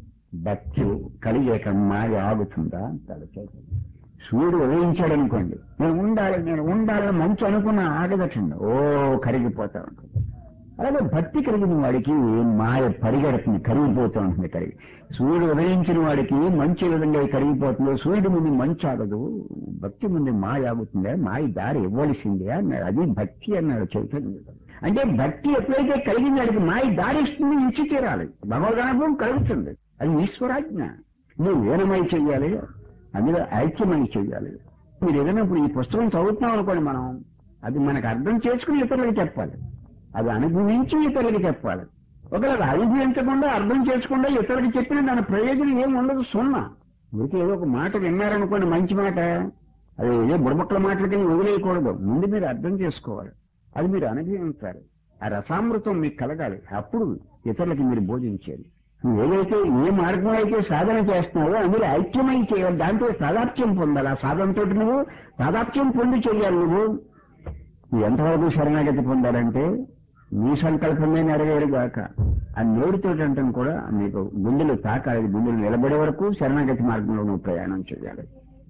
భక్తి కలిగాక మాయ ఆగుతుందా అంటాడు చైతన్యుడు సూర్యుడు ఉదయించాడు అనుకోండి నేను ఉండాలి నేను ఉండాలని మంచు అనుకున్న ఆగదటండి ఓ కరిగిపోతా ఉంటుంది అలాగే భక్తి కలిగిన వాడికి మాయ పరిగెడుతుంది కరిగిపోతూ ఉంటుంది కరిగి సూర్యుడు ఉదయించిన వాడికి మంచి ఏ విధంగా కరిగిపోతుందో సూర్యుడు ముందు మంచు ఆగదు భక్తి ముందు మాయ ఆగుతుందా మాయ దారి ఇవ్వాల్సిందే అన్నాడు అది భక్తి అన్నాడు చైతన్యుడు అంటే భక్తి ఎప్పుడైతే కలిగిన వాడికి మాయ దారి ఇస్తుంది ఇచ్చి తీరాలి భగవదనుభవం కలుగుతుంది అది ఈశ్వరాజ్ఞ నువ్వు వేరమై చెయ్యాలి అందులో ఐక్యమై చెయ్యాలి మీరు ఏదైనా ఇప్పుడు ఈ పుస్తకం చదువుతున్నాం అనుకోండి మనం అది మనకు అర్థం చేసుకుని ఇతరులకు చెప్పాలి అది అనుభవించి ఇతరులకు చెప్పాలి ఒకవేళ అది అనుభవించకుండా అర్థం చేసుకుండా ఇతరులకు చెప్పిన దాని ప్రయోజనం ఏమి ఉండదు సున్నా ఊరికే ఏదో ఒక మాట విన్నారనుకోండి మంచి మాట అది ఏదో బుడబక్కల మాటలకి వదిలేయకూడదు ముందు మీరు అర్థం చేసుకోవాలి అది మీరు అనుభవించాలి ఆ రసామృతం మీకు కలగాలి అప్పుడు ఇతరులకి మీరు బోధించేది నువ్వు ఏదైతే ఏ మార్గం అయితే సాధన చేస్తున్నావో అందులో ఐక్యమై చేయాలి దాంతో సాదాప్యం పొందాలి ఆ సాధనతో నువ్వు సాదాప్యం పొంది చేయాలి నువ్వు నువ్వు ఎంతవరకు శరణాగతి పొందాలంటే నీ సంకల్పమే నెరవేరుగాక ఆ నోటితో అంటాం కూడా మీకు గుండెలు తాకాలి గుండెలు నిలబడే వరకు శరణాగతి మార్గంలో నువ్వు ప్రయాణం చేయాలి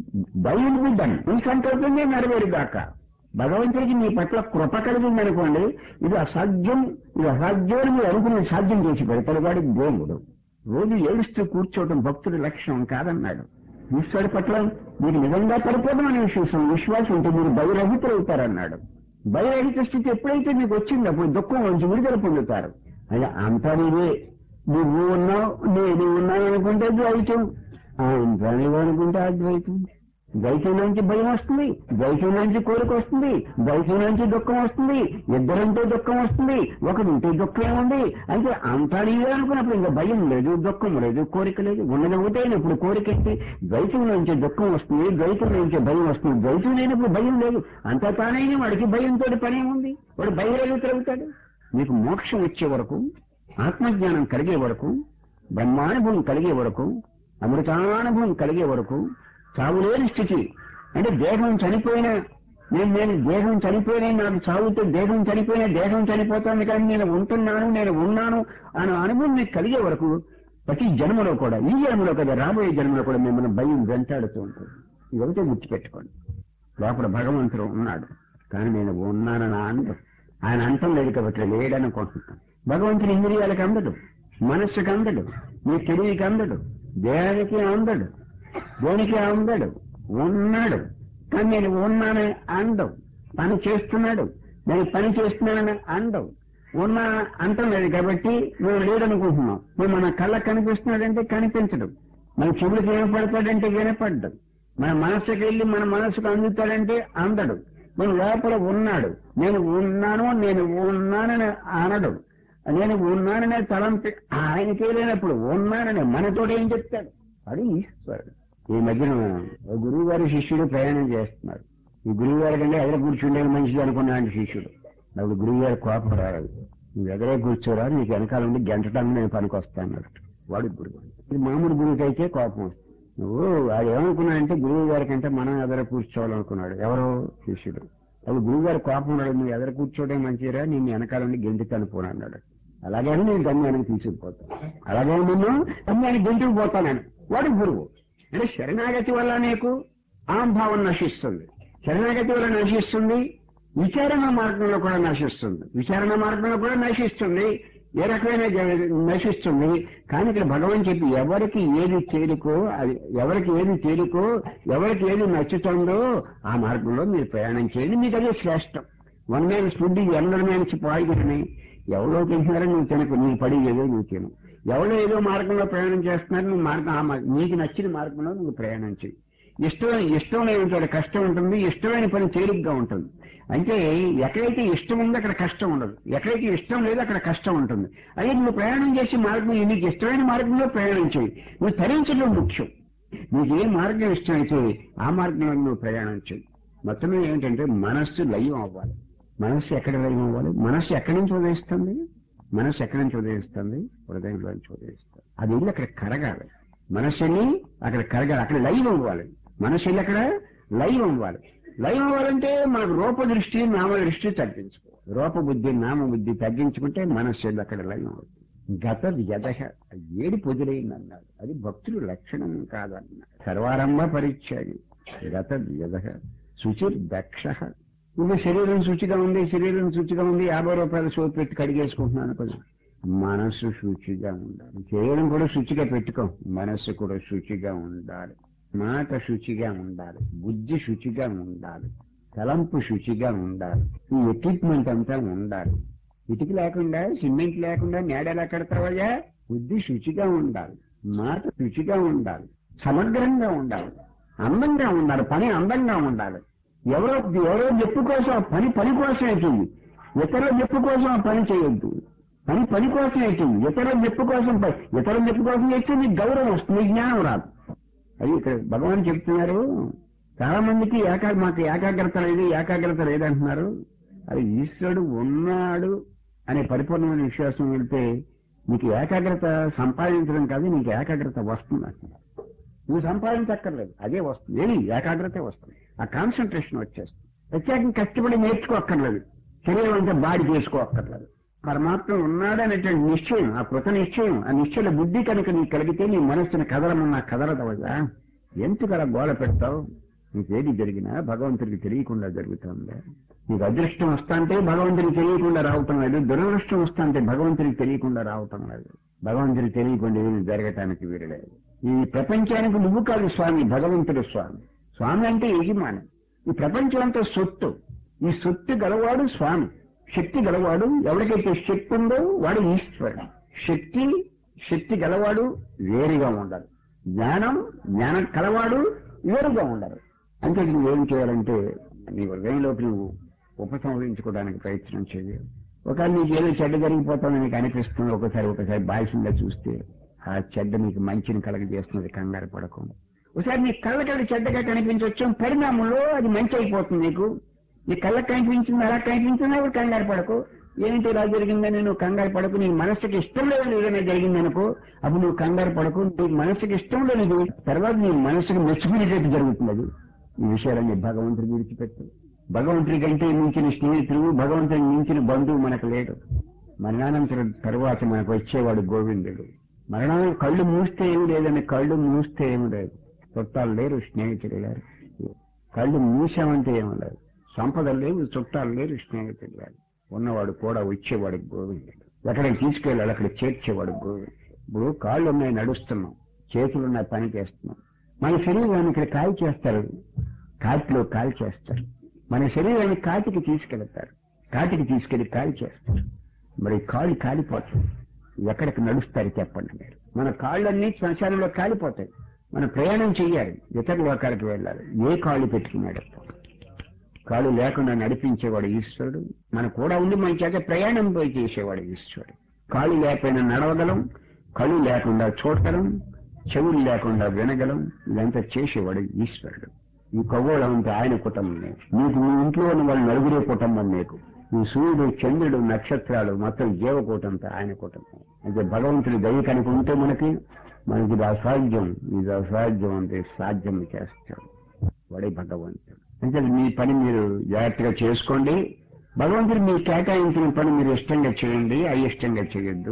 బయలు బిడ్డను నీ సంకల్పమే నెరవేరుగాక భగవంతుడికి నీ పట్ల కృప కలిగింది అనుకోండి ఇది అసాధ్యం ఇది అసాధ్యం అని మీరు అనుకుని సాధ్యం చేసి పెడతాడు వాడి దేవుడు రోజు ఏడుస్తూ కూర్చోవడం భక్తుడి లక్ష్యం కాదన్నాడు ఈశ్వరుడి పట్ల మీరు నిజంగా పడిపోవడం అనే విశ్వాసం విశ్వాసం ఉంటే మీరు భయరహితులు అవుతారన్నాడు భయరహిత స్థితి ఎప్పుడైతే మీకు వచ్చిందో అప్పుడు దుఃఖం నుంచి విడుదల పొందుతారు అయ్యా అంతా నీవే నువ్వు ఉన్నావు నేను ఉన్నాను అనుకుంటే ద్వైతం అంతా నీవు అనుకుంటే అద్వైతం ద్వైతం నుంచి భయం వస్తుంది ద్వైతం నుంచి కోరిక వస్తుంది ద్వైతం నుంచి దుఃఖం వస్తుంది ఇద్దరంటే దుఃఖం వస్తుంది ఒకడుంటే దుఃఖం ఉంది అంటే అంతా నీవే అనుకున్నప్పుడు ఇంకా భయం లేదు దుఃఖం లేదు కోరిక లేదు ఉన్నది ఒకటైనప్పుడు కోరిక ఏంటి ద్వైతం నుంచి దుఃఖం వస్తుంది ద్వైతం నుంచి భయం వస్తుంది ద్వైతం లేనప్పుడు భయం లేదు అంతా తానైన వాడికి భయంతో పని ఉంది వాడు బహిరంగ తిరుగుతాడు మీకు మోక్షం వచ్చే వరకు ఆత్మజ్ఞానం కలిగే వరకు బ్రహ్మానుభవం కలిగే వరకు అమృతానుభవం కలిగే వరకు చావులేని స్థితి అంటే దేహం చనిపోయిన నేను నేను దేహం చనిపోయిన నాకు చావుతో దేహం చనిపోయిన దేహం చనిపోతుంది కానీ నేను ఉంటున్నాను నేను ఉన్నాను అనే అనుభవం మీకు కలిగే వరకు ప్రతి జన్మలో కూడా ఈ జన్మలో కదా రాబోయే జన్మలో కూడా మిమ్మల్ని భయం వెంటాడుతూ ఉంటుంది ఇది ఒకటే గుర్తుపెట్టుకోండి లోపల భగవంతుడు ఉన్నాడు కానీ నేను ఉన్నానని అందు ఆయన అంతం లేదు కాబట్టి లేడనుకుంటున్నాను భగవంతుని ఇంద్రియాలకు అందదు మనస్సుకి అందడు నీ తెలివికి అందడు దేహానికి అందడు దేనికి అందడు ఉన్నాడు కానీ నేను ఉన్నానని అండవు పని చేస్తున్నాడు నేను పని చేస్తున్నానని అండవు ఉన్నా అంటలేదు కాబట్టి నువ్వు లేడనుకుంటున్నావు నువ్వు మన కళ్ళకు కనిపిస్తున్నాడంటే కనిపించడు మన చెవులకు వినపడతాడంటే వినపడ్డు మన మనసుకి వెళ్ళి మన మనసుకు అందుతాడంటే అందడు మన లోపల ఉన్నాడు నేను ఉన్నాను నేను ఉన్నానని అనడు నేను ఉన్నాననే తలంపి ఆయనకే లేనప్పుడు ఉన్నానని మనతో ఏం చెప్తాడు అది ఈశ్వరుడు ఈ మధ్యన ఓ గురువు గారి శిష్యుడు ప్రయాణం చేస్తున్నారు ఈ గురువు గారి కంటే ఎదురు కూర్చుండేది మంచిది అనుకున్నాడు శిష్యుడు నాకు గురువు గారి కోపం రాదు నువ్వు ఎదురే కూర్చోరా నీకు వెనకాల ఉండి గంటటాన్ని నేను పనికి వస్తాను వాడు గురువు ఇది మామూలు గురువుకి అయితే కోపం వస్తుంది నువ్వు వాడు ఏమనుకున్నాడంటే గురువు గారి కంటే మనం ఎదుర కూర్చోవాలనుకున్నాడు ఎవరో శిష్యుడు అది గురువు గారి కోపం ఉన్నాడు నువ్వు ఎదుర కూర్చోవడం మంచిరా నేను వెనకాల ఉండి గెంటుతాను పోను అన్నాడు అలాగే నేను గమ్యానికి తీసుకుపోతాను అలాగే నిన్ను గమ్యానికి గెంటుకు పోతానని వాడు గురువు అంటే శరణాగతి వల్ల నీకు ఆంభావం నశిస్తుంది శరణాగతి వల్ల నశిస్తుంది విచారణ మార్గంలో కూడా నశిస్తుంది విచారణ మార్గంలో కూడా నశిస్తుంది ఏ రకమైన జ- నశిస్తుంది కానీ ఇక్కడ భగవాన్ చెప్పి ఎవరికి ఏది తేలికో అది ఎవరికి ఏది తేలికో ఎవరికి ఏది నచ్చుతుందో ఆ మార్గంలో మీరు ప్రయాణం చేయండి మీకు అదే శ్రేష్టం వన్ మ్యాన్ ఫుడ్ ఇది అందరి మ్యాన్స్ పాయిదని ఎవరో తింటున్నారో నువ్వు తినకు నీ పడి ఏదో నువ్వు తిను ఎవరో ఏదో మార్గంలో ప్రయాణం చేస్తున్నారు నువ్వు మార్గం ఆ మార్గం- నీకు నచ్చిన మార్గంలో నువ్వు ప్రయాణం చేయి ఇష్టం ఇష్టం లేని చోట కష్టం ఉంటుంది ఇష్టమైన పని తేలిగ్గా ఉంటుంది అంటే ఎక్కడైతే ఇష్టం ఉందో అక్కడ కష్టం ఉండదు ఎక్కడైతే ఇష్టం లేదో అక్కడ కష్టం ఉంటుంది అదే నువ్వు ప్రయాణం చేసే మార్గం నీకు ఇష్టమైన మార్గంలో ప్రయాణం చేయి నువ్వు తరించడం ముఖ్యం నీకు ఏ మార్గం ఇష్టమైతే ఆ మార్గంలో నువ్వు ప్రయాణం చేయి మొత్తం మీద ఏంటంటే మనస్సు లయం అవ్వాలి మనస్సు ఎక్కడ లయం అవ్వాలి మనస్సు ఎక్కడి నుంచి ఉదయిస్తుంది మనస్సు ఎక్కడి నుంచి ఉదయిస్తుంది హృదయంలో నుంచి ఉదయిస్తుంది అది వెళ్ళి అక్కడ కరగాలి మనస్సు వెళ్ళి అక్కడ కరగాలి అక్కడ లైవ్ అవ్వాలి మనస్సు వెళ్ళి అక్కడ లైవ్ అవ్వాలి లైవ్ అవ్వాలంటే మనకు రూప దృష్టి నామ దృష్టి తగ్గించుకో రూప బుద్ధి నామ బుద్ధి తగ్గించుకుంటే మనస్సు వెళ్ళి అక్కడ లైవ్ అవుతుంది గత వ్యధ ఏడి పొదిరైంది అన్నాడు అది భక్తుడు లక్షణం కాదన్నాడు సర్వారంభ పరిత్యాగి గత వ్యధ శుచిర్ దక్ష ఇంకా శరీరం శుచిగా ఉంది శరీరం శుచిగా ఉంది యాభై రూపాయలు సోపు పెట్టి కడిగేసుకుంటున్నాను కొంచెం మనస్సు శుచిగా ఉండాలి శరీరం కూడా శుచిగా పెట్టుకో మనస్సు కూడా శుచిగా ఉండాలి మాట శుచిగా ఉండాలి బుద్ధి శుచిగా ఉండాలి తలంపు శుచిగా ఉండాలి ఈ ఎక్విప్మెంట్ అంతా ఉండాలి ఇటుక లేకుండా సిమెంట్ లేకుండా నేడ ఎలా కడతావయ్యా బుద్ధి శుచిగా ఉండాలి మాట శుచిగా ఉండాలి సమగ్రంగా ఉండాలి అందంగా ఉండాలి పని అందంగా ఉండాలి ఎవరో ఎవరో చెప్పు కోసం ఆ పని పని కోసం అవుతుంది ఇతరుల చెప్పు కోసం ఆ పని చేయొద్దు పని పని కోసం అవుతుంది ఇతరుల చెప్పు కోసం ప- ఇతరుల చెప్పు కోసం చేస్తే నీకు గౌరవం వస్తుంది నీకు జ్ఞానం రాదు అది ఇక్కడ భగవాన్ చెప్తున్నారు చాలా మందికి ఏకా మాకు ఏకాగ్రత లేదు ఏకాగ్రత లేదంటున్నారు అది ఈశ్వరుడు ఉన్నాడు అనే పరిపూర్ణమైన విశ్వాసం వెళ్తే నీకు ఏకాగ్రత సంపాదించడం కాదు నీకు ఏకాగ్రత వస్తుంది అంటున్నారు నువ్వు సంపాదించక్కర్లేదు అదే వస్తుంది ఏది ఏకాగ్రతే వస్తుంది ఆ కాన్సన్ట్రేషన్ వచ్చేస్తుంది ప్రత్యేకంగా కష్టపడి నేర్చుకోక్కర్లేదు శరీరం అంతా బాడీ చేసుకోక్కర్లేదు పరమాత్మ ఉన్నాడనేటువంటి నిశ్చయం ఆ కృత నిశ్చయం ఆ నిశ్చయ బుద్ధి కనుక నీకు కలిగితే నీ మనస్సును కదలమన్నా కదలదవయ్యా ఎందుకు అలా గోల పెడతావు నీకేది జరిగినా భగవంతుడికి తెలియకుండా జరుగుతుందా నీకు అదృష్టం వస్తాంటే భగవంతుడికి తెలియకుండా రావటం లేదు దురదృష్టం వస్తాంటే భగవంతుడికి తెలియకుండా రావటం లేదు భగవంతుడికి తెలియకుండా ఏమి జరగటానికి వీరలేదు ఈ ప్రపంచానికి నువ్వు కాదు స్వామి భగవంతుడు స్వామి స్వామి అంటే యజమాని ఈ ప్రపంచం అంతా సొత్తు ఈ సొత్తు గలవాడు స్వామి శక్తి గలవాడు ఎవరికైతే శక్తి ఉందో వాడు ఈశ్వరుడు శక్తి శక్తి గలవాడు వేరుగా ఉండాలి జ్ఞానం జ్ఞానం కలవాడు వేరుగా ఉండాలి అంటే నువ్వేం చేయాలంటే నీ హృదయంలోకి నువ్వు ఉపసంహరించుకోవడానికి ప్రయత్నం చేయాలి ఒకవేళ నీకు ఏదో చెడ్డ జరిగిపోతుందని నీకు అనిపిస్తుంది ఒకసారి ఒకసారి బాహ్యంగా చూస్తే ఆ చెడ్డ నీకు మంచిని కలగజేస్తున్నది కంగారు పడకు ఒకసారి నీ కళ్ళకల్లి చెడ్డగా కనిపించవచ్చు పరిణామంలో అది మంచి అయిపోతుంది నీకు నీ కళ్ళకి కనిపించింది అలా కనిపించింది అప్పుడు కంగారు పడకు ఏంటి ఇలా జరిగిందని నువ్వు కంగారు పడకు నీ మనసుకి ఇష్టం లేని ఏదైనా జరిగిందనుకో అప్పుడు నువ్వు కంగారు పడకు నీ మనసుకి ఇష్టం లేనిది తర్వాత నీ మనసుకు మెచ్చుకునేటట్టు జరుగుతుంది అది ఈ విషయాలన్నీ భగవంతుడికి విడిచిపెట్టు భగవంతుడి కంటే మించిన స్నేహితుడు భగవంతుడికి మించిన బంధువు మనకు లేడు మరణానంతరం తరువాత మనకు వచ్చేవాడు గోవిందుడు మరణం కళ్ళు మూస్తే ఏమి లేదని కళ్ళు మూస్తే ఏమి లేదు చుట్టాలు లేరు స్నేహితులు లేరు కళ్ళు మూసామంటే ఏమి లేదు సంపద లేవు చుట్టాలు లేరు స్నేహితులు లేరు ఉన్నవాడు కూడా వచ్చేవాడు గోవిందుడు ఎక్కడికి తీసుకెళ్ళాలి అక్కడ చేర్చేవాడు గురువు ఇప్పుడు కాళ్ళు ఉన్నాయి నడుస్తున్నాం చేతులు ఉన్నాయి పని చేస్తున్నాం మన శరీరాన్ని ఇక్కడ కాయ చేస్తారు కాటిలో కాయ చేస్తారు మన శరీరాన్ని కాటికి తీసుకెళ్తారు కాటికి తీసుకెళ్లి కాయ చేస్తారు మరి కాళ్ళు కాలిపోతాయి ఎక్కడికి నడుస్తారు చెప్పండి మీరు మన కాళ్ళన్నీ శ్మశానంలో కాలిపోతాయి మన ప్రయాణం చెయ్యాలి ఇతర లోకాలకు వెళ్ళాలి ఏ కాళ్ళు పెట్టుకున్నాడు కాళ్ళు లేకుండా నడిపించేవాడు ఈశ్వరుడు మన కూడా ఉండి మన చేత ప్రయాణం పోయి చేసేవాడు ఈశ్వరుడు కాళ్ళు లేకపోయినా నడవగలం కళ్ళు లేకుండా చూడగలం చెవులు లేకుండా వినగలం ఇదంతా చేసేవాడు ఈశ్వరుడు ఈ ఖగోళం అంతా ఆయన కుటుంబమే నీకు మీ ఇంట్లో ఉన్న వాళ్ళు నలుగురే కుటుంబం నీకు ఈ సూర్యుడు చంద్రుడు నక్షత్రాలు మొత్తం జీవకూటంతా ఆయన కుటుంబం అయితే భగవంతుడి దయ కనుక ఉంటే మనకి మనకి ఇది అసాధ్యం ఇది అసాధ్యం అంటే సాధ్యం చేస్తాడు వాడే భగవంతుడు అంటే మీ పని మీరు జాగ్రత్తగా చేసుకోండి భగవంతుడు మీకు కేటాయించిన పని మీరు ఇష్టంగా చేయండి అయిష్టంగా చేయొద్దు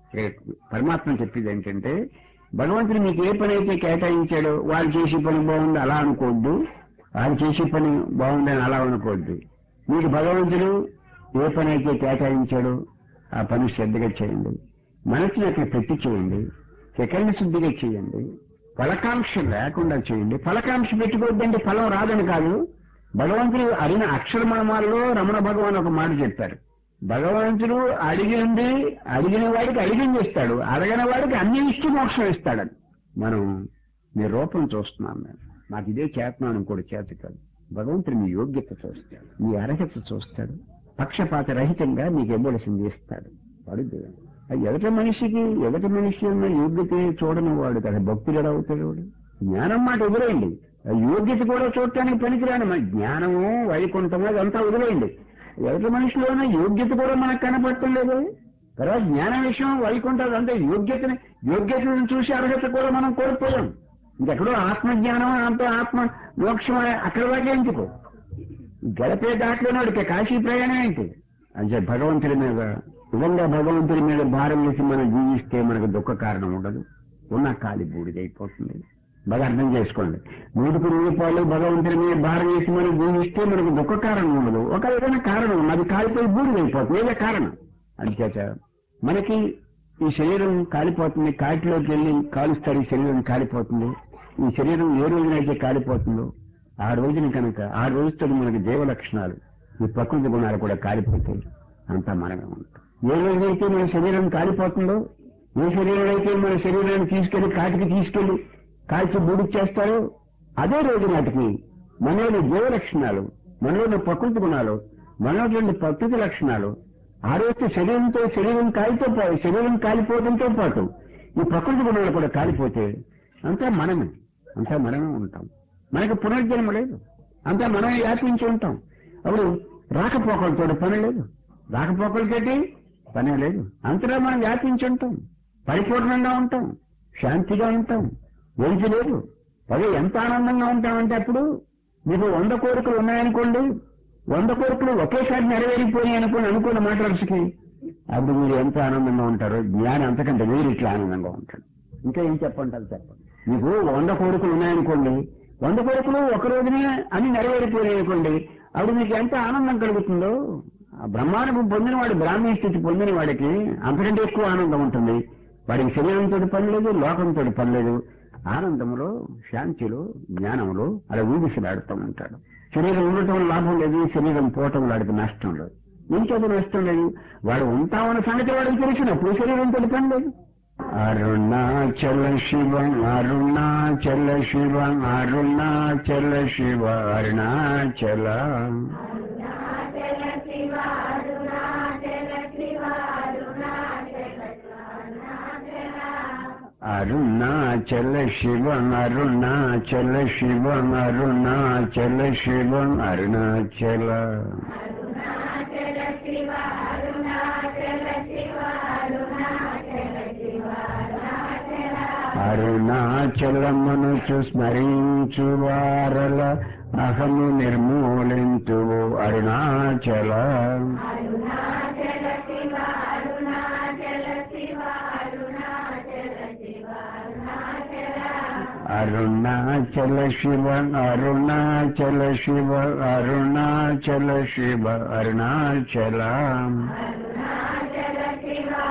పరమాత్మ చెప్పేది ఏంటంటే భగవంతుడు మీకు ఏ పని అయితే కేటాయించాడో వాళ్ళు చేసే పని బాగుంది అలా అనుకోవద్దు వాళ్ళు చేసే పని బాగుందని అలా అనుకోవద్దు మీకు భగవంతుడు ఏ పని అయితే కేటాయించాడో ఆ పని శ్రద్ధగా చేయండి మనసుని అక్కడ పెట్టి చేయండి సెకండ్ శుద్ధిగా చేయండి ఫలకాంక్ష లేకుండా చేయండి ఫలకాంక్ష పెట్టుకోవద్దంటే ఫలం రాదని కాదు భగవంతుడు అడిగిన అక్షరమణమాలలో రమణ భగవాన్ ఒక మాట చెప్పారు భగవంతుడు అడిగింది అడిగిన వాడికి అడిగింది ఇస్తాడు అడగని వాడికి అన్ని ఇష్ట మోక్షం ఇస్తాడని మనం మీ రూపం చూస్తున్నాం మేము నాకు ఇదే చేతనాను కూడా చేత కాదు భగవంతుడు మీ యోగ్యత చూస్తాడు మీ అర్హత చూస్తాడు పక్షపాత రహితంగా మీకు ఇవ్వవలసింది ఇస్తాడు వాడు దేవుడు. ఆ ఎదట మనిషికి ఎదట మనిషి ఉన్న యోగ్యత చూడని వాడు కదా భక్తుడు ఎలా అవుతాడు వాడు జ్ఞానం మాట వదిలేయండి ఆ యోగ్యత కూడా చూడటానికి పనికిరాని మన జ్ఞానము వైకుంఠము అదంతా వదిలేయండి ఎదటి మనిషిలోనే యోగ్యత కూడా మనకు కనపడటం లేదు తర్వాత జ్ఞాన విషయం వైకుంఠం అంటే యోగ్యతని యోగ్యతను చూసి అర్హత కూడా మనం కోల్పోయాం ఇంకెక్కడో ఆత్మజ్ఞానం అంతా ఆత్మ మోక్షం అక్కడ దాకా ఎందుకు గడపే దాంట్లోనే కాశీ ప్రయాణం ఏంటి అంటే భగవంతుడి మీద నిజంగా భగవంతుడి మీద భారం వేసి మనం జీవిస్తే మనకు దుఃఖ కారణం ఉండదు ఉన్న కాలి బూడిదైపోతుంది బాగా అర్థం చేసుకోండి నూటికి రూపాయలు భగవంతుడి మీద భారం వేసి మనం జీవిస్తే మనకు దుఃఖ కారణం ఉండదు ఒక ఏదైనా కారణం ఉంది. అది కాలిపోయి బూడిదైపోతుంది ఏదో కారణం అంచేత మనకి ఈ శరీరం కాలిపోతుంది కాటిలోకి వెళ్ళి కాలుస్తాడు ఈ శరీరం కాలిపోతుంది ఈ శరీరం ఏ రోజునైతే కాలిపోతుందో ఆ రోజున కనుక ఆ రోజుతో మనకి దేవ లక్షణాలు ఈ ప్రకృతి గుణాలు కూడా కాలిపోతాయి అంతా మనమే ఉంటాం ఏ రోజైతే మన శరీరం కాలిపోతుందో ఏ శరీరం అయితే మన శరీరాన్ని తీసుకెళ్లి కాటికి తీసుకెళ్లి కాల్చి బూడిచ్చేస్తారో అదే రోజు నాటికి మనలోని జీవ లక్షణాలు మనలోని ప్రకృతి గుణాలు మనలోని ప్రకృతి లక్షణాలు ఆ రోజు శరీరంతో శరీరం కాలితో పాటు శరీరం కాలిపోవడంతో పాటు ఈ ప్రకృతి గుణాలు కూడా కాలిపోతే అంతా మనమే అంతా మనమే ఉంటాం మనకు పునర్జన్మ లేదు అంతా మనమే వ్యాపించి ఉంటాం అప్పుడు రాకపోకలతో పని లేదు రాకపోకలతోటి పనే లేదు అంతలో మనం వ్యాపించి ఉంటాం పరిపూర్ణంగా ఉంటాం శాంతిగా ఉంటాం వెలిసి లేదు అదే ఎంత ఆనందంగా ఉంటామంటే అప్పుడు మీకు వంద కోరికలు ఉన్నాయనుకోండి వంద కోరికలు ఒకేసారి నెరవేరిపోయాయి అనుకోండి అనుకున్న మాట వరుసకి అప్పుడు మీరు ఎంత ఆనందంగా ఉంటారో జ్ఞాని అంతకంటే మీరు ఇట్లా ఆనందంగా ఉంటాడు ఇంకా ఏం చెప్పంటారు చెప్పండి మీకు వంద కోరికలు ఉన్నాయనుకోండి వంద కోరికలు ఒక రోజునే అన్ని నెరవేరిపోయాయి అనుకోండి అప్పుడు మీకు ఎంత ఆనందం కలుగుతుందో ఆ బ్రహ్మాండం పొందినవాడు బ్రాహ్మీ స్థితి పొందిన వాడికి అంతకంటే ఎక్కువ ఆనందం ఉంటుంది వాడికి శరీరంతో పని లేదు లోకంతో పని లేదు ఆనందంలో శాంతిలో జ్ఞానంలో అలా ఊగిసలాడుతూ ఉంటాడు శరీరం ఉండటం వల్ల లాభం లేదు శరీరం పోవటం వల్ల వాడికి నష్టం లేదు ఇంకేదో నష్టం లేదు వాడు ఉంటామన్న సంగతి వాడికి తెలిసినప్పుడు శరీరంతో పని లేదు అరుణాచల శివ అరుణాచల శివ అరుణాచల శివ అరుణాచల అరుణాచల శివ అరుణాచల శివ అరుణాచల శివ అరుణాచల అరుణాచలమును స్మరించు వారల అహము నిర్మూలించు అరుణాచల అరుణాచల శివ అరుణాచల శివ అరుణాచల శివ అరుణాచల అరుణాచల శివ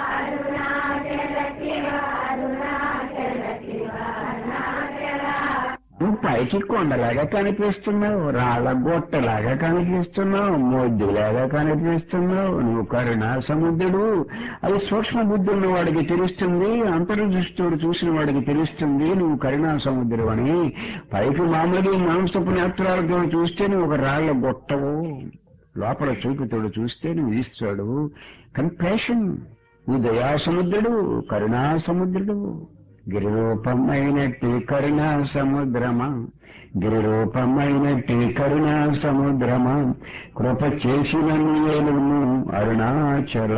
నువ్వు పైకి కొండలాగా కనిపిస్తున్నావు రాళ్ళ గొట్టలాగా కనిపిస్తున్నావు మొద్దులాగా కనిపిస్తున్నావు నువ్వు కరుణా సముద్రుడు అది సూక్ష్మ బుద్ధి ఉన్న వాడికి తెలుస్తుంది అంతర్దృష్టితో చూసిన వాడికి తెలుస్తుంది నువ్వు కరుణా సముద్రుడు అని పైకి మామూలుగా మాంసపు నేత్రాలతో చూస్తే నువ్వు ఒక రాళ్ల గొట్టవు లోపల చూపుతోడు చూస్తే నువ్వు ఈశ్వరుడు కంపాషన్ నువ్వు దయా సముద్రుడు కరుణా సముద్రుడు గిరిరూపమైనట్టి కరుణా సముద్రమా గిరిరూపమైనట్టి కరుణా సముద్రమా కృప చేసిన ఏలును అరుణాచల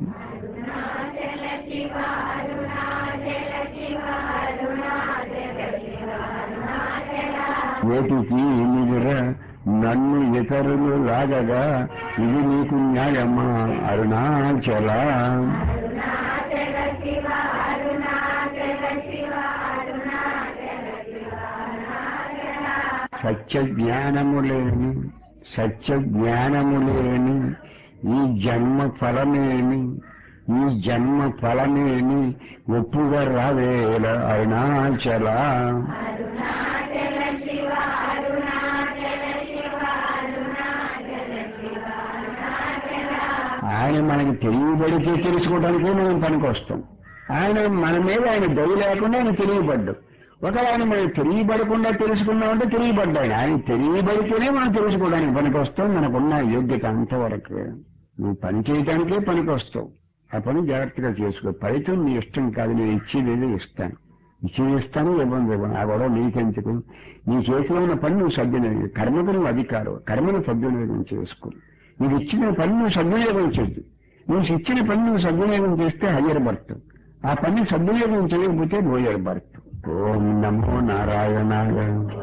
వేటికి నిజర నన్ను ఇతరులు లాగగా ఇది నీకు న్యాయమా అరుణాచల సత్య జ్ఞానము లేని సత్య జ్ఞానము లేని ఈ జన్మ ఫలమేమి ఈ జన్మ ఫలమేమి ఒప్పుగా రావేల అరుణాచల ఆయన మనకి తెలియబడితే తెలుసుకోవడానికే మనం పనికొస్తాం ఆయన మన మీద ఆయన దయ లేకుండా ఆయన తెలియబడ్డు ఒకవేళ ఆయన మనం తెలియబడకుండా తెలుసుకున్నామంటే తెలియబడ్డాయి ఆయన తెలియబడితేనే మనం తెలుసుకోవడానికి పనికొస్తాం మనకున్న యోగ్యత అంతవరకు నువ్వు పని చేయడానికే పనికొస్తావు ఆ పని జాగ్రత్తగా చేసుకో ఫలితం నీ ఇష్టం కాదు నేను ఇచ్చేది ఇస్తాను ఇచ్చేది ఇస్తాను ఇవ్వండి ఇవ్వను ఆ గొడవ నీకెందుకు నీ చేతిలో ఉన్న పని నువ్వు సద్వినియోగం కర్మకు నువ్వు అధికారం కర్మను సద్వినియోగం చేసుకో నీకు ఇచ్చిన పని నువ్వు సద్వినియోగం చేయద్దు నువ్వు ఇచ్చిన పని నువ్వు సద్వినియోగం చేస్తే హయ్యర్ బర్త్ ఆ పని సద్వినియోగం చేయకపోతే లోయర్ బర్త్ ఓం నమో నారాయణాయ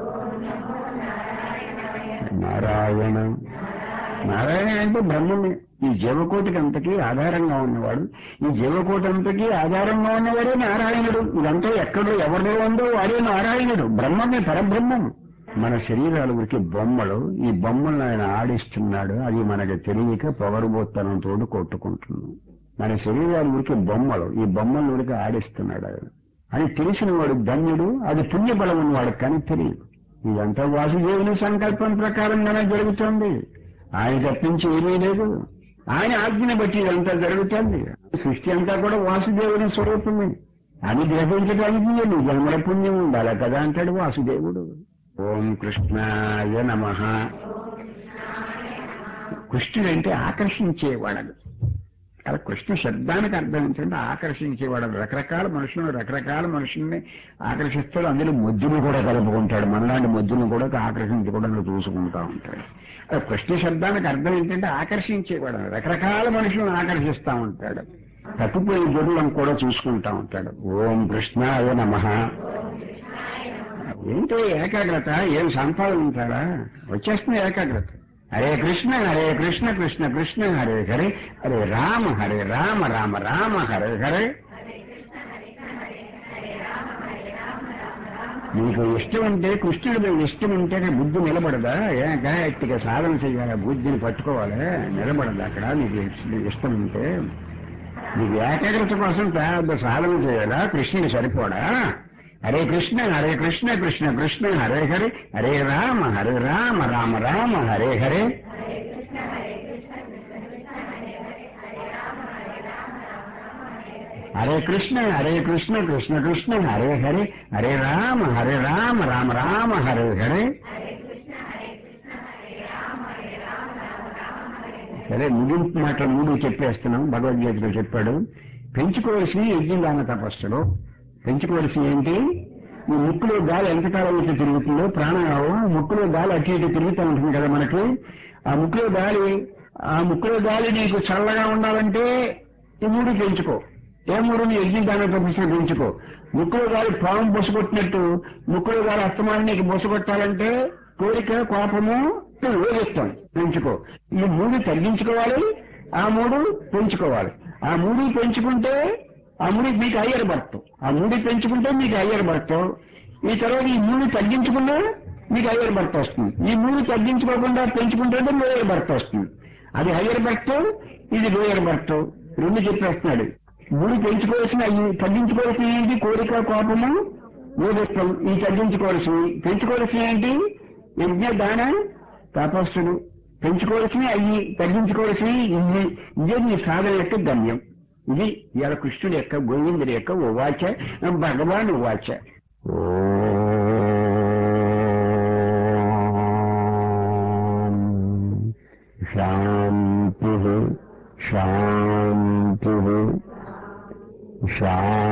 నారాయణ నారాయణ అంటే బ్రహ్మమే ఈ జీవకోటికి అంతకీ ఆధారంగా ఉన్నవాడు ఈ జీవకోటి అంతకీ ఆధారంగా ఉన్నవాడే నారాయణుడు ఇదంతా ఎక్కడో ఎవరిలో ఉందో వాడే నారాయణుడు బ్రహ్మమే పరబ్రహ్మం మన శరీరాల ఉరికి బొమ్మలు ఈ బొమ్మలను ఆయన ఆడిస్తున్నాడు అది మనకి తెలియక పొగరుబోత్తనంతో కొట్టుకుంటున్నాం మన శరీరాల ఉరికి బొమ్మలు ఈ బొమ్మల ఉరికి ఆడిస్తున్నాడు ఆయన అని తెలిసిన వాడు ధన్యుడు అది పుణ్యబలం ఉన్నవాడు కానీ తెలియదు ఇదంతా వాసుదేవుని సంకల్పం ప్రకారంగానే జరుగుతోంది ఆయన తప్పించి ఏమీ లేదు ఆయన ఆజ్ఞని బట్టి ఇదంతా జరుగుతుంది సృష్టి అంతా కూడా వాసుదేవుని స్వరూపమే అని గ్రహించడానికి నీ జన్మల పుణ్యం ఉండాలి కదా అంటాడు వాసుదేవుడు ఓం కృష్ణాయ నమ కృష్ణుడు అంటే ఆకర్షించేవాడు అలా కృష్ణ శబ్దానికి అర్థం ఏంటంటే ఆకర్షించేవాడు రకరకాల మనుషులను రకరకాల మనుషుల్ని ఆకర్షిస్తాడు అందులో మొద్దును కూడా కలుపుకుంటాడు మనలాంటి మొద్దును కూడా ఆకర్షించుకోవడానికి చూసుకుంటా ఉంటాడు అలా కృష్ణ శబ్దానికి అర్థం ఏంటంటే ఆకర్షించేవాడు రకరకాల మనుషులను ఆకర్షిస్తా ఉంటాడు తప్పిపోయిన గొర్రెలను కూడా చూసుకుంటా ఉంటాడు ఓం కృష్ణాయ నమ ఏంటో ఏకాగ్రత ఏం సంపాదించాలా వచ్చేస్తుంది ఏకాగ్రత హరే కృష్ణ హరే కృష్ణ కృష్ణ కృష్ణ హరే హరే హరే రామ హరే రామ రామ రామ హరే హరే నీకు ఇష్టం ఉంటే కృష్ణుడి మీద ఇష్టం ఉంటే బుద్ధి నిలబడదా ఏ గాయత్తిగా సాధన చేయాలి బుద్ధిని పట్టుకోవాలి నిలబడదా అక్కడ నీకు ఇష్టం ఉంటే నీకు ఏకాగ్రత కోసం పెద్ద సాధన చేయాలా కృష్ణుడు సరిపోడా హరే కృష్ణ హరే కృష్ణ కృష్ణ కృష్ణ హరే హరే హరే రామ హరే రామ రామ రామ హరే హరే హరే కృష్ణ హరే కృష్ణ కృష్ణ కృష్ణ హరే హరే హరే రామ హరే రామ రామ రామ హరే హరే సరే ముగింపు మాటలు మూడు చెప్పేస్తున్నాం భగవద్గీతలో చెప్పాడు పెంచుకోవలసిన యజ్ఞదాన తపస్సులో పెంచుకోవలసిన ఏంటి ఈ ముక్కులో గాలి ఎంతకాలం అయితే తిరుగుతుందో ప్రాణాయామం ముక్కులో గాలి అటు ఇటు తిరుగుతూ ఉంటుంది కదా మనకి ఆ ముక్కులో గాలి ఆ ముక్కులో గాలి నీకు చల్లగా ఉండాలంటే ఈ మూడు పెంచుకో ఏ మూడు నీ యజ్ఞ దాన తపస్సులు పెంచుకో ముక్కులో గాలి పాము బొసగొట్టినట్టు ముక్కులో గాలి అస్తమానం నీకు బొసగొట్టాలంటే కోరిక కోపము వేగిస్తాం పెంచుకో ఈ మూడు తగ్గించుకోవాలి ఆ మూడు పెంచుకోవాలి ఆ మూడు పెంచుకుంటే ఆ మూడు మీకు అయ్యర్ భర్త ఆ మూడు పెంచుకుంటే మీకు అయ్యర్ భర్త ఈ తర్వాత ఈ మూడు తగ్గించుకున్నా మీకు అయ్యర్ భర్త వస్తుంది ఈ మూడు తగ్గించుకోకుండా పెంచుకుంటే లోయర్ భర్త వస్తుంది అది హయ్యర్ భర్త ఇది లోయర్ భర్త రెండు చెప్పేస్తున్నాడు మూడు పెంచుకోవాల్సిన ఈ తగ్గించుకోవాల్సిన ఏంటి కోరిక కోపము యోగిష్టం ఈ తగ్గించుకోవాల్సినవి పెంచుకోవాల్సినవి ఏంటి యజ్ఞ దాన తపస్సులు పెంచుకోవాల్సినవి అయ్యి తగ్గించుకోవాల్సినవి ఇవి ఇదే నీ సాధన యొక్క గమ్యం ఇది ఇవాళ కృష్ణుడి యొక్క గోవిందుడి యొక్క ఉవాచ భగవాన్ ఉవాచ శాంతి శాంతి శాంతి